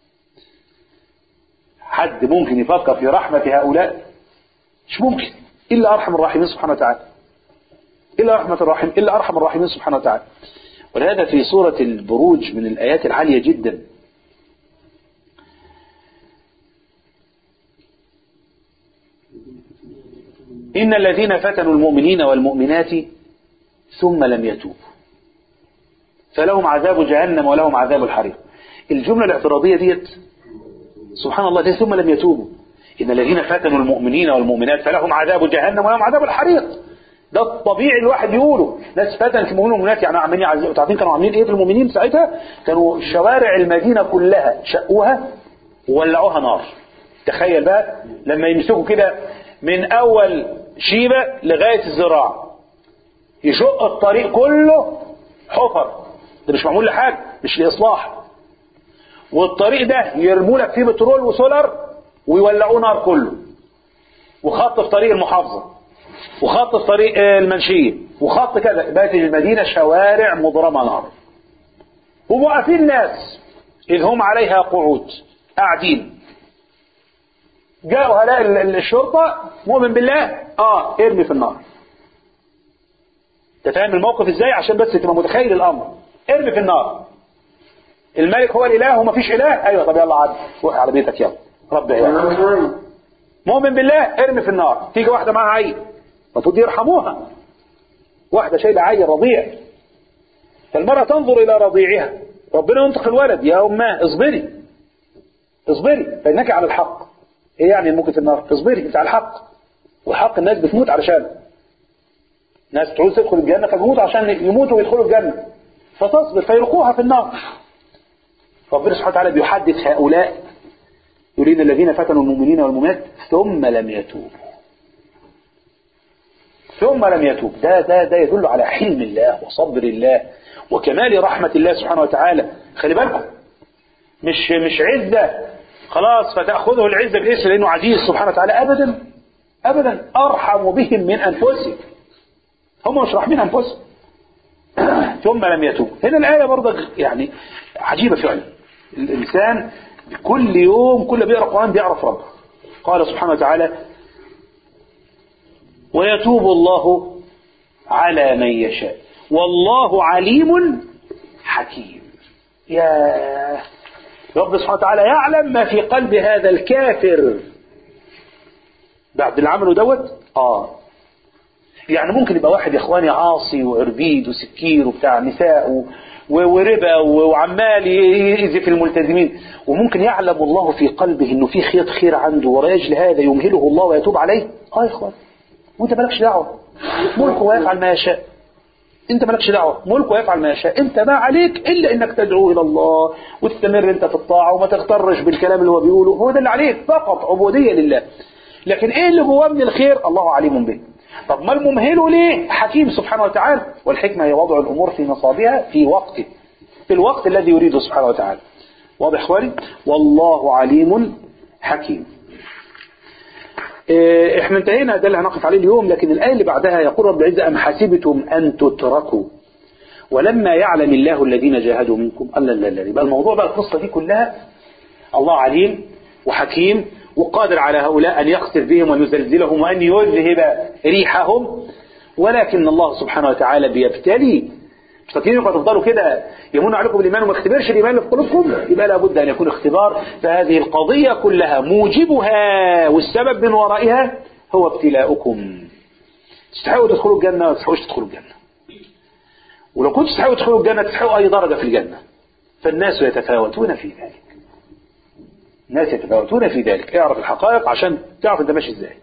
حد ممكن يفكر في رحمة هؤلاء مش ممكن إلا أرحم الراحمين سبحانه وتعالى إلا رحمة الرحيم إلا أرحم الراحمين سبحانه وتعالى ولهذا في سورة البروج من الآيات العالية جدا إن الذين فتنوا المؤمنين والمؤمنات ثم لم يتوبوا فلهم عذاب جهنم ولهم عذاب الحريق الجملة الاعتراضية ديت سبحان الله دي ثم لم يتوبوا إن الذين فتنوا المؤمنين والمؤمنات فلهم عذاب جهنم ولهم عذاب الحريق ده الطبيعي الواحد يقوله ناس فتن في المؤمنين والمؤمنات يعني عمالين يعذبوا عارفين كانوا عاملين ايه في المؤمنين ساعتها كانوا شوارع المدينة كلها شقوها وولعوها نار تخيل بقى لما يمسكوا كده من اول شيبة لغاية الذراع يشق الطريق كله حفر ده مش معمول لحاجة مش لإصلاح والطريق ده يرموا لك فيه بترول وسولر ويولعوه نار كله وخط في طريق المحافظة وخط في طريق آه، المنشية وخط كذا بقت المدينة شوارع مضرمة نار وموقفين ناس إذ هم عليها قعود قاعدين جاءوا هؤلاء ال- ال- الشرطة مؤمن بالله اه ارمي في النار انت فاهم الموقف ازاي عشان بس تبقى متخيل الامر ارمي في النار الملك هو الاله ومفيش اله ايوه طب يلا عاد روح على بيتك يلا رب عيالك مؤمن بالله ارمي في النار تيجي واحده معاها عيل المفروض يرحموها واحده شايله عيل رضيع فالمراه تنظر الى رضيعها ربنا ينطق الولد يا اماه اصبري اصبري فانك على الحق ايه يعني ممكن النار اصبري انت على الحق والحق الناس بتموت علشان ناس تعوز تدخل الجنه فبيموت عشان يموتوا ويدخلوا الجنه فتصبر فيلقوها في النار ربنا سبحانه وتعالى بيحدث هؤلاء يريد الذين فتنوا المؤمنين والمؤمنات ثم لم يتوبوا ثم لم يتوب ده ده ده يدل على حلم الله وصبر الله وكمال رحمة الله سبحانه وتعالى خلي بالكم مش مش عزة خلاص فتأخذه العزة بالاسم لأنه عزيز سبحانه وتعالى أبدا أبدا أرحم بهم من أنفسهم هم مش راحمين أنفسهم ثم لم يتوب هنا الآية برضه يعني عجيبة فعلا الإنسان كل يوم كل بيقرأ القرآن بيعرف ربه قال سبحانه وتعالى ويتوب الله على من يشاء والله عليم حكيم يا رب سبحانه وتعالى يعلم ما في قلب هذا الكافر بعد اللي عمله دوت اه يعني ممكن يبقى واحد يا اخواني عاصي وعربيد وسكير وبتاع نساء و... و- وربا و- وعمال يأذي في الملتزمين وممكن يعلم الله في قلبه انه في خيط خير عنده ورجل هذا يمهله الله ويتوب عليه اه يا اخوان وانت مالكش دعوه ملكه يفعل ما يشاء انت مالكش دعوه ملكه يفعل ما يشاء انت ما عليك الا انك تدعو الى الله وتستمر انت في الطاعه وما تغترش بالكلام اللي هو بيقوله هو ده اللي عليك فقط عبوديه لله لكن ايه اللي جواه من الخير الله عليم به طب ما الممهله ليه حكيم سبحانه وتعالى والحكمه هي وضع الامور في نصابها في وقته في الوقت الذي يريده سبحانه وتعالى واضح اخواني والله عليم حكيم إيه، احنا انتهينا ده اللي هنقف عليه اليوم لكن الآية اللي بعدها يقول رب العزة أم حسبتم أن تتركوا ولما يعلم الله الذين جاهدوا منكم الله لا لا يبقى الموضوع بقى القصة دي كلها الله عليم وحكيم وقادر على هؤلاء أن يخسف بهم ويزلزلهم وأن يذهب ريحهم ولكن الله سبحانه وتعالى بيبتلي مش فاكرين انكم هتفضلوا كده يمن عليكم بالايمان وما يختبرش الايمان اللي في قلوبكم يبقى لابد ان يكون اختبار فهذه القضيه كلها موجبها والسبب من ورائها هو ابتلاؤكم تستحقوا تدخلوا الجنه ولا تستحقوش تدخلوا الجنه ولو كنتوا تستحقوا تدخلوا الجنه تستحقوا اي درجه في الجنه فالناس يتفاوتون في ذلك الناس يتفاوتون في ذلك اعرف الحقائق عشان تعرف انت ماشي ازاي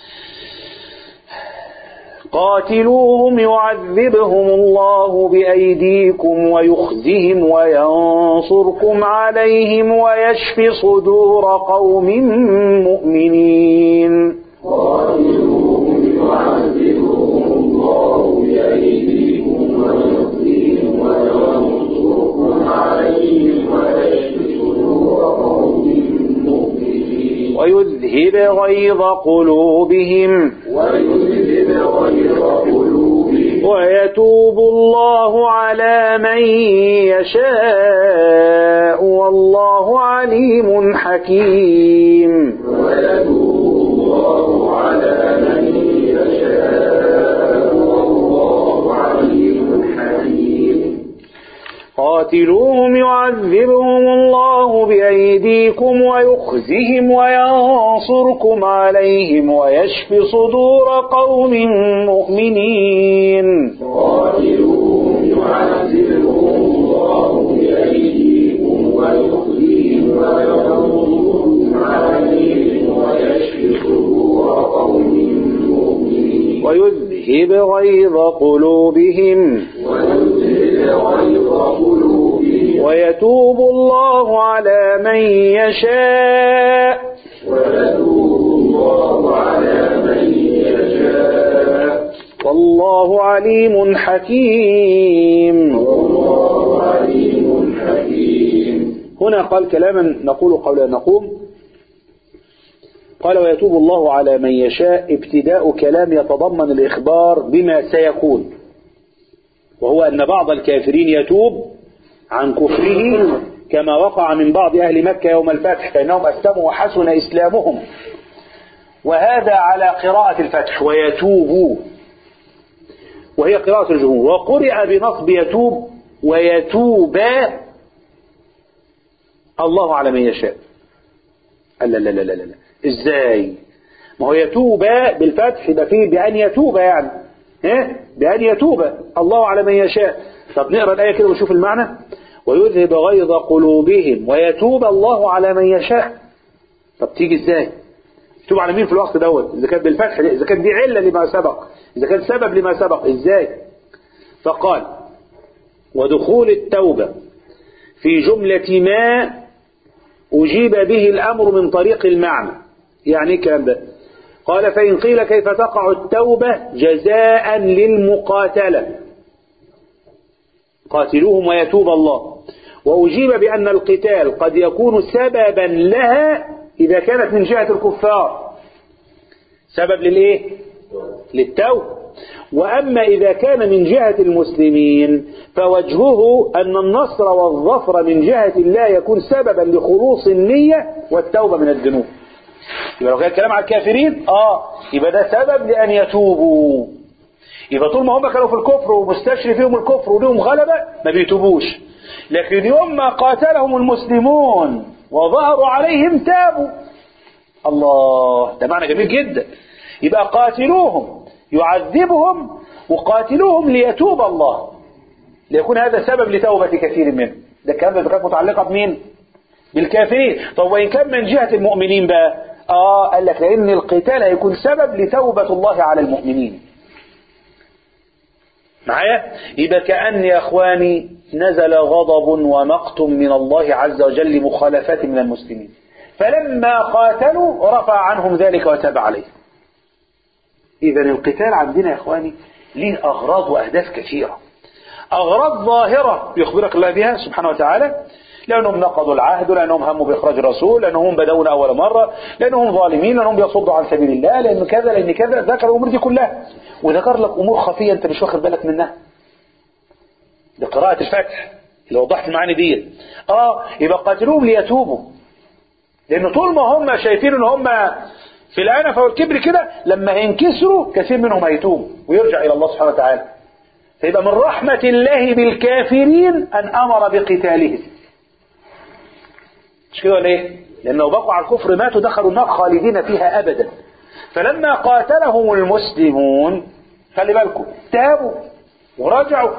قاتلوهم يعذبهم الله بأيديكم ويخزهم وينصركم عليهم ويشف صدور قوم مؤمنين قاتلوهم يعذبهم الله بأيديكم ويخزيهم وينصركم عليهم ويشفي صدور قوم مؤمنين ويذهب غيظ قلوبهم ويذهب غير قلوبهم ويتوب الله على من يشاء والله عليم حكيم ويتوب الله على من يشاء والله عليم حكيم قاتلوهم يعذبهم الله بأيديكم ويخزهم وينصركم عليهم ويشف صدور قوم مؤمنين قاتلوهم يعذبهم الله بأيديكم ويخزيهم وينصركم عليهم ويشفي صدور قوم مؤمنين ويذهب غيظ قلوبهم ويذهب غيظ قلوبهم ويتوب الله على من يشاء ويتوب الله على من يشاء والله عليم حكيم والله عليم حكيم هنا قال كلاما نقول قبل أن نقوم قال ويتوب الله على من يشاء ابتداء كلام يتضمن الإخبار بما سيكون وهو أن بعض الكافرين يتوب عن كفره كما وقع من بعض أهل مكة يوم الفتح فإنهم أسلموا وحسن إسلامهم وهذا على قراءة الفتح ويتوب وهي قراءة الجمهور وقرئ بنصب يتوب ويتوب الله على من يشاء لا لا لا لا لا لا ازاي ما هو يتوب بالفتح يبقى فيه بأن يتوب يعني ها بأن يتوب الله على من يشاء طب نقرا الآية كده ونشوف المعنى ويذهب غيظ قلوبهم ويتوب الله على من يشاء طب تيجي ازاي يتوب على مين في الوقت دوت اذا كانت بالفتح اذا كانت دي علة لما سبق اذا كان سبب لما سبق ازاي فقال ودخول التوبة في جملة ما أجيب به الأمر من طريق المعنى يعني ايه الكلام ده قال فإن قيل كيف تقع التوبة جزاء للمقاتلة قاتلوهم ويتوب الله وأجيب بأن القتال قد يكون سببا لها إذا كانت من جهة الكفار سبب للإيه للتوبة وأما إذا كان من جهة المسلمين فوجهه أن النصر والظفر من جهة الله يكون سببا لخلوص النية والتوبة من الذنوب يبقى لو كان الكلام على الكافرين اه يبقى ده سبب لأن يتوبوا يبقى طول ما هم كانوا في الكفر ومستشري فيهم الكفر وليهم غلبة ما بيتوبوش لكن يوم ما قاتلهم المسلمون وظهروا عليهم تابوا الله ده معنى جميل جدا يبقى قاتلوهم يعذبهم وقاتلوهم ليتوب الله ليكون هذا سبب لتوبة كثير منهم ده الكلام ده كانت متعلقة بمين بالكافرين طب وإن كان من جهة المؤمنين بقى آه قال لك لأن القتال هيكون سبب لتوبة الله على المؤمنين معايا يبقى كأن يا أخواني نزل غضب ومقت من الله عز وجل لمخالفات من المسلمين فلما قاتلوا رفع عنهم ذلك وتاب عليهم إذا القتال عندنا يا إخواني ليه أغراض وأهداف كثيرة أغراض ظاهرة يخبرك الله بها سبحانه وتعالى لأنهم نقضوا العهد لأنهم هموا بإخراج الرسول لأنهم بدون أول مرة لأنهم ظالمين لأنهم بيصدوا عن سبيل الله لأن كذا لأن كذا ذكر الأمور دي كلها وذكر لك أمور خفية أنت مش واخد بالك منها بقراءة الفتح اللي وضحت المعاني دي اه يبقى قاتلوهم ليتوبوا لأن طول ما هم شايفين ان هم في العنفة والكبر كده لما هينكسروا كثير منهم هيتوب ويرجع إلى الله سبحانه وتعالى فيبقى من رحمة الله بالكافرين أن أمر بقتالهم مش كده ولا ايه؟ لأنه بقوا على الكفر ماتوا دخلوا النار خالدين فيها أبدا فلما قاتلهم المسلمون خلي بالكم تابوا ورجعوا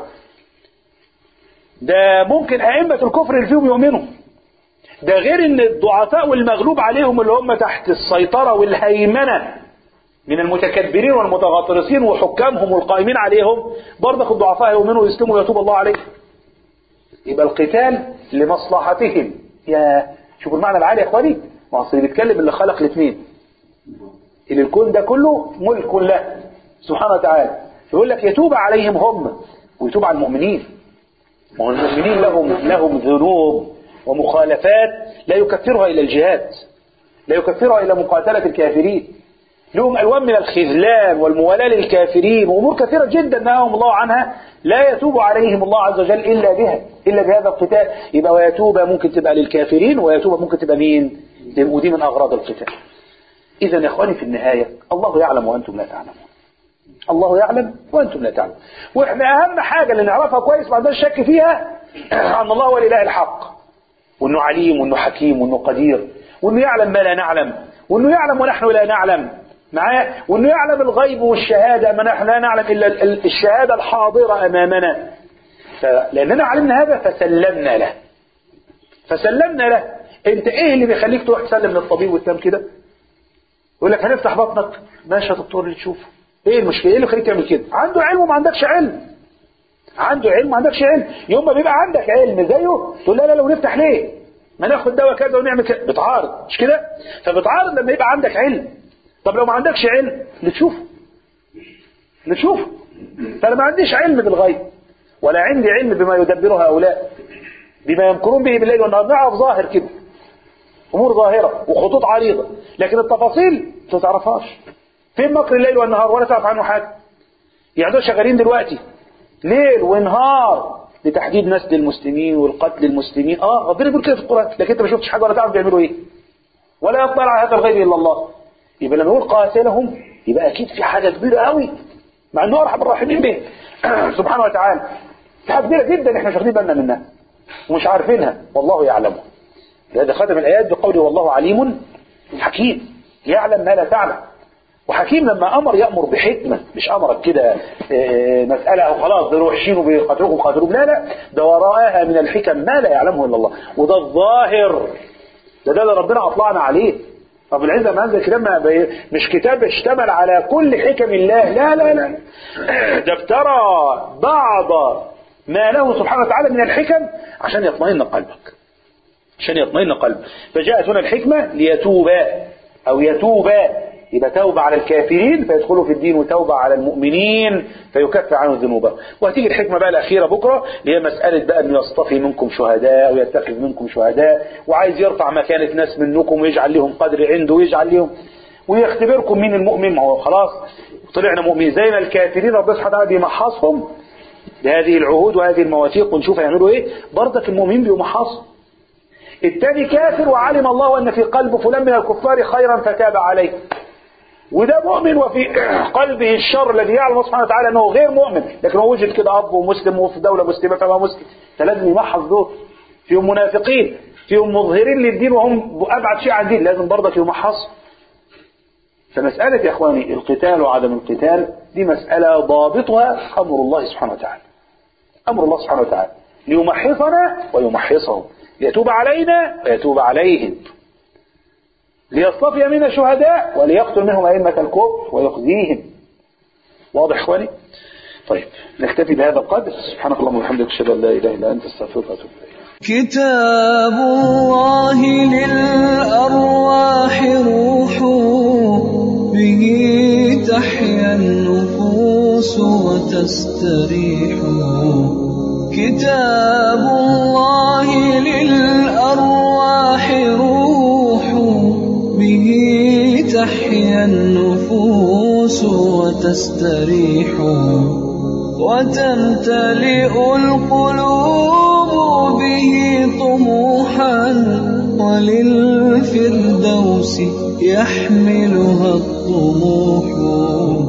ده ممكن أئمة الكفر اللي فيهم يؤمنوا ده غير ان الضعفاء والمغلوب عليهم اللي هم تحت السيطرة والهيمنة من المتكبرين والمتغطرسين وحكامهم والقائمين عليهم برضك الضعفاء يؤمنوا ويسلموا ويتوب الله عليهم يبقى القتال لمصلحتهم يا شوفوا المعنى العالي يا اخواني ما اصل اللي بيتكلم اللي خلق الاثنين اللي الكون ده كله ملك له سبحانه وتعالى يقول لك يتوب عليهم هم ويتوب على المؤمنين ما هو المؤمنين لهم لهم ذنوب ومخالفات لا يكفرها إلى الجهاد لا يكفرها إلى مقاتلة الكافرين لهم ألوان من الخذلان والموالاة للكافرين وأمور كثيرة جدا نهاهم الله عنها لا يتوب عليهم الله عز وجل إلا بها إلا بهذا القتال يبقى ويتوب ممكن تبقى للكافرين ويتوب ممكن تبقى مين ودي من أغراض القتال إذا يا إخواني في النهاية الله يعلم وأنتم لا تعلمون الله يعلم وأنتم لا تعلمون وإحنا أهم حاجة اللي نعرفها كويس ما عندناش شك فيها أن الله هو الإله الحق وانه عليم وانه حكيم وانه قدير وانه يعلم ما لا نعلم وانه يعلم ونحن لا نعلم معاه وانه يعلم الغيب والشهاده ما نحن لا نعلم الا الشهاده الحاضره امامنا لاننا علمنا هذا فسلمنا له فسلمنا له انت ايه اللي بيخليك تروح تسلم للطبيب وتنام كده يقول لك هنفتح بطنك ماشي يا دكتور اللي تشوفه ايه المشكله ايه اللي يخليك تعمل كده عنده علم وما عندكش علم عنده علم ما عندكش علم يوم ما بيبقى عندك علم زيه تقول لا لا لو نفتح ليه ما ناخد دواء كذا ونعمل كذا بتعارض مش كده فبتعارض لما يبقى عندك علم طب لو ما عندكش علم اللي تشوفه اللي تشوفه فانا ما عنديش علم بالغيب ولا عندي علم بما يدبره هؤلاء بما يمكرون به بالليل والنهار نعرف ظاهر كده امور ظاهره وخطوط عريضه لكن التفاصيل ما تعرفهاش فين مكر الليل والنهار ولا تعرف عنه حاجه يعني دول شغالين دلوقتي ليل ونهار لتحديد نسل المسلمين والقتل المسلمين اه ربنا بيقول كده في القران لكن انت ما شفتش حاجه ولا تعرف بيعملوا ايه ولا يطلع على هذا الغيب الا الله يبقى لما يقول قاتلهم يبقى اكيد في حاجه كبيره قوي مع انه ارحم الراحمين به سبحانه وتعالى في حاجه كبيره جدا احنا مش واخدين بالنا منها ومش عارفينها والله يعلمها لهذا ختم الايات بقوله والله عليم حكيم يعلم ما لا تعلم وحكيم لما امر يامر بحكمه مش امرك كده آه، مساله او خلاص ده وحشين وبيقاتلوكم قاتلوكم لا لا ده وراءها من الحكم ما لا يعلمه الا الله وده الظاهر ده ده اللي ربنا اطلعنا عليه رب العزة ما انزل كتاب ما بي- مش كتاب اشتمل على كل حكم الله لا لا لا ده ابترى بعض ما له سبحانه وتعالى من الحكم عشان يطمئن قلبك عشان يطمئن قلبك فجاءت هنا الحكمة ليتوبا أو يتوبا يبقى توبة على الكافرين فيدخلوا في الدين وتوبة على المؤمنين فيكفر عنهم ذنوبهم وهتيجي الحكمة بقى الأخيرة بكرة اللي هي مسألة بقى أنه يصطفي منكم شهداء ويتخذ منكم شهداء وعايز يرفع مكانة ناس منكم ويجعل لهم قدر عنده ويجعل لهم ويختبركم مين المؤمن ما هو خلاص طلعنا مؤمنين زي ما الكافرين ربنا سبحانه وتعالى بيمحصهم بهذه العهود وهذه المواثيق ونشوف هيعملوا ايه برضك المؤمنين بيمحصوا التاني كافر وعلم الله ان في قلب فلان من الكفار خيرا فتاب عليه وده مؤمن وفي قلبه الشر الذي يعلم الله سبحانه وتعالى انه غير مؤمن لكن هو وجد كده اب ومسلم وفي دوله مسلمه فهو مسلم فلازم يمحص دول فيهم منافقين فيهم مظهرين للدين وهم ابعد شيء عن الدين لازم برضك يمحص فمسألة يا إخواني القتال وعدم القتال دي مسألة ضابطها أمر الله سبحانه وتعالى أمر الله سبحانه وتعالى ليمحصنا ويمحصهم ليتوب علينا ويتوب عليهم ليصطفي منا شهداء وليقتل منهم أئمة الكفر ويخزيهم واضح يا إخواني طيب نكتفي بهذا القدر سبحانك اللهم وبحمدك أشهد أن لا إله إلا أنت أستغفرك وأتوب إليك كتاب الله للأرواح روح به تحيا النفوس وتستريح كتاب الله للأرواح روح به تحيا النفوس وتستريح وتمتلئ القلوب به طموحا وللفردوس يحملها الطموح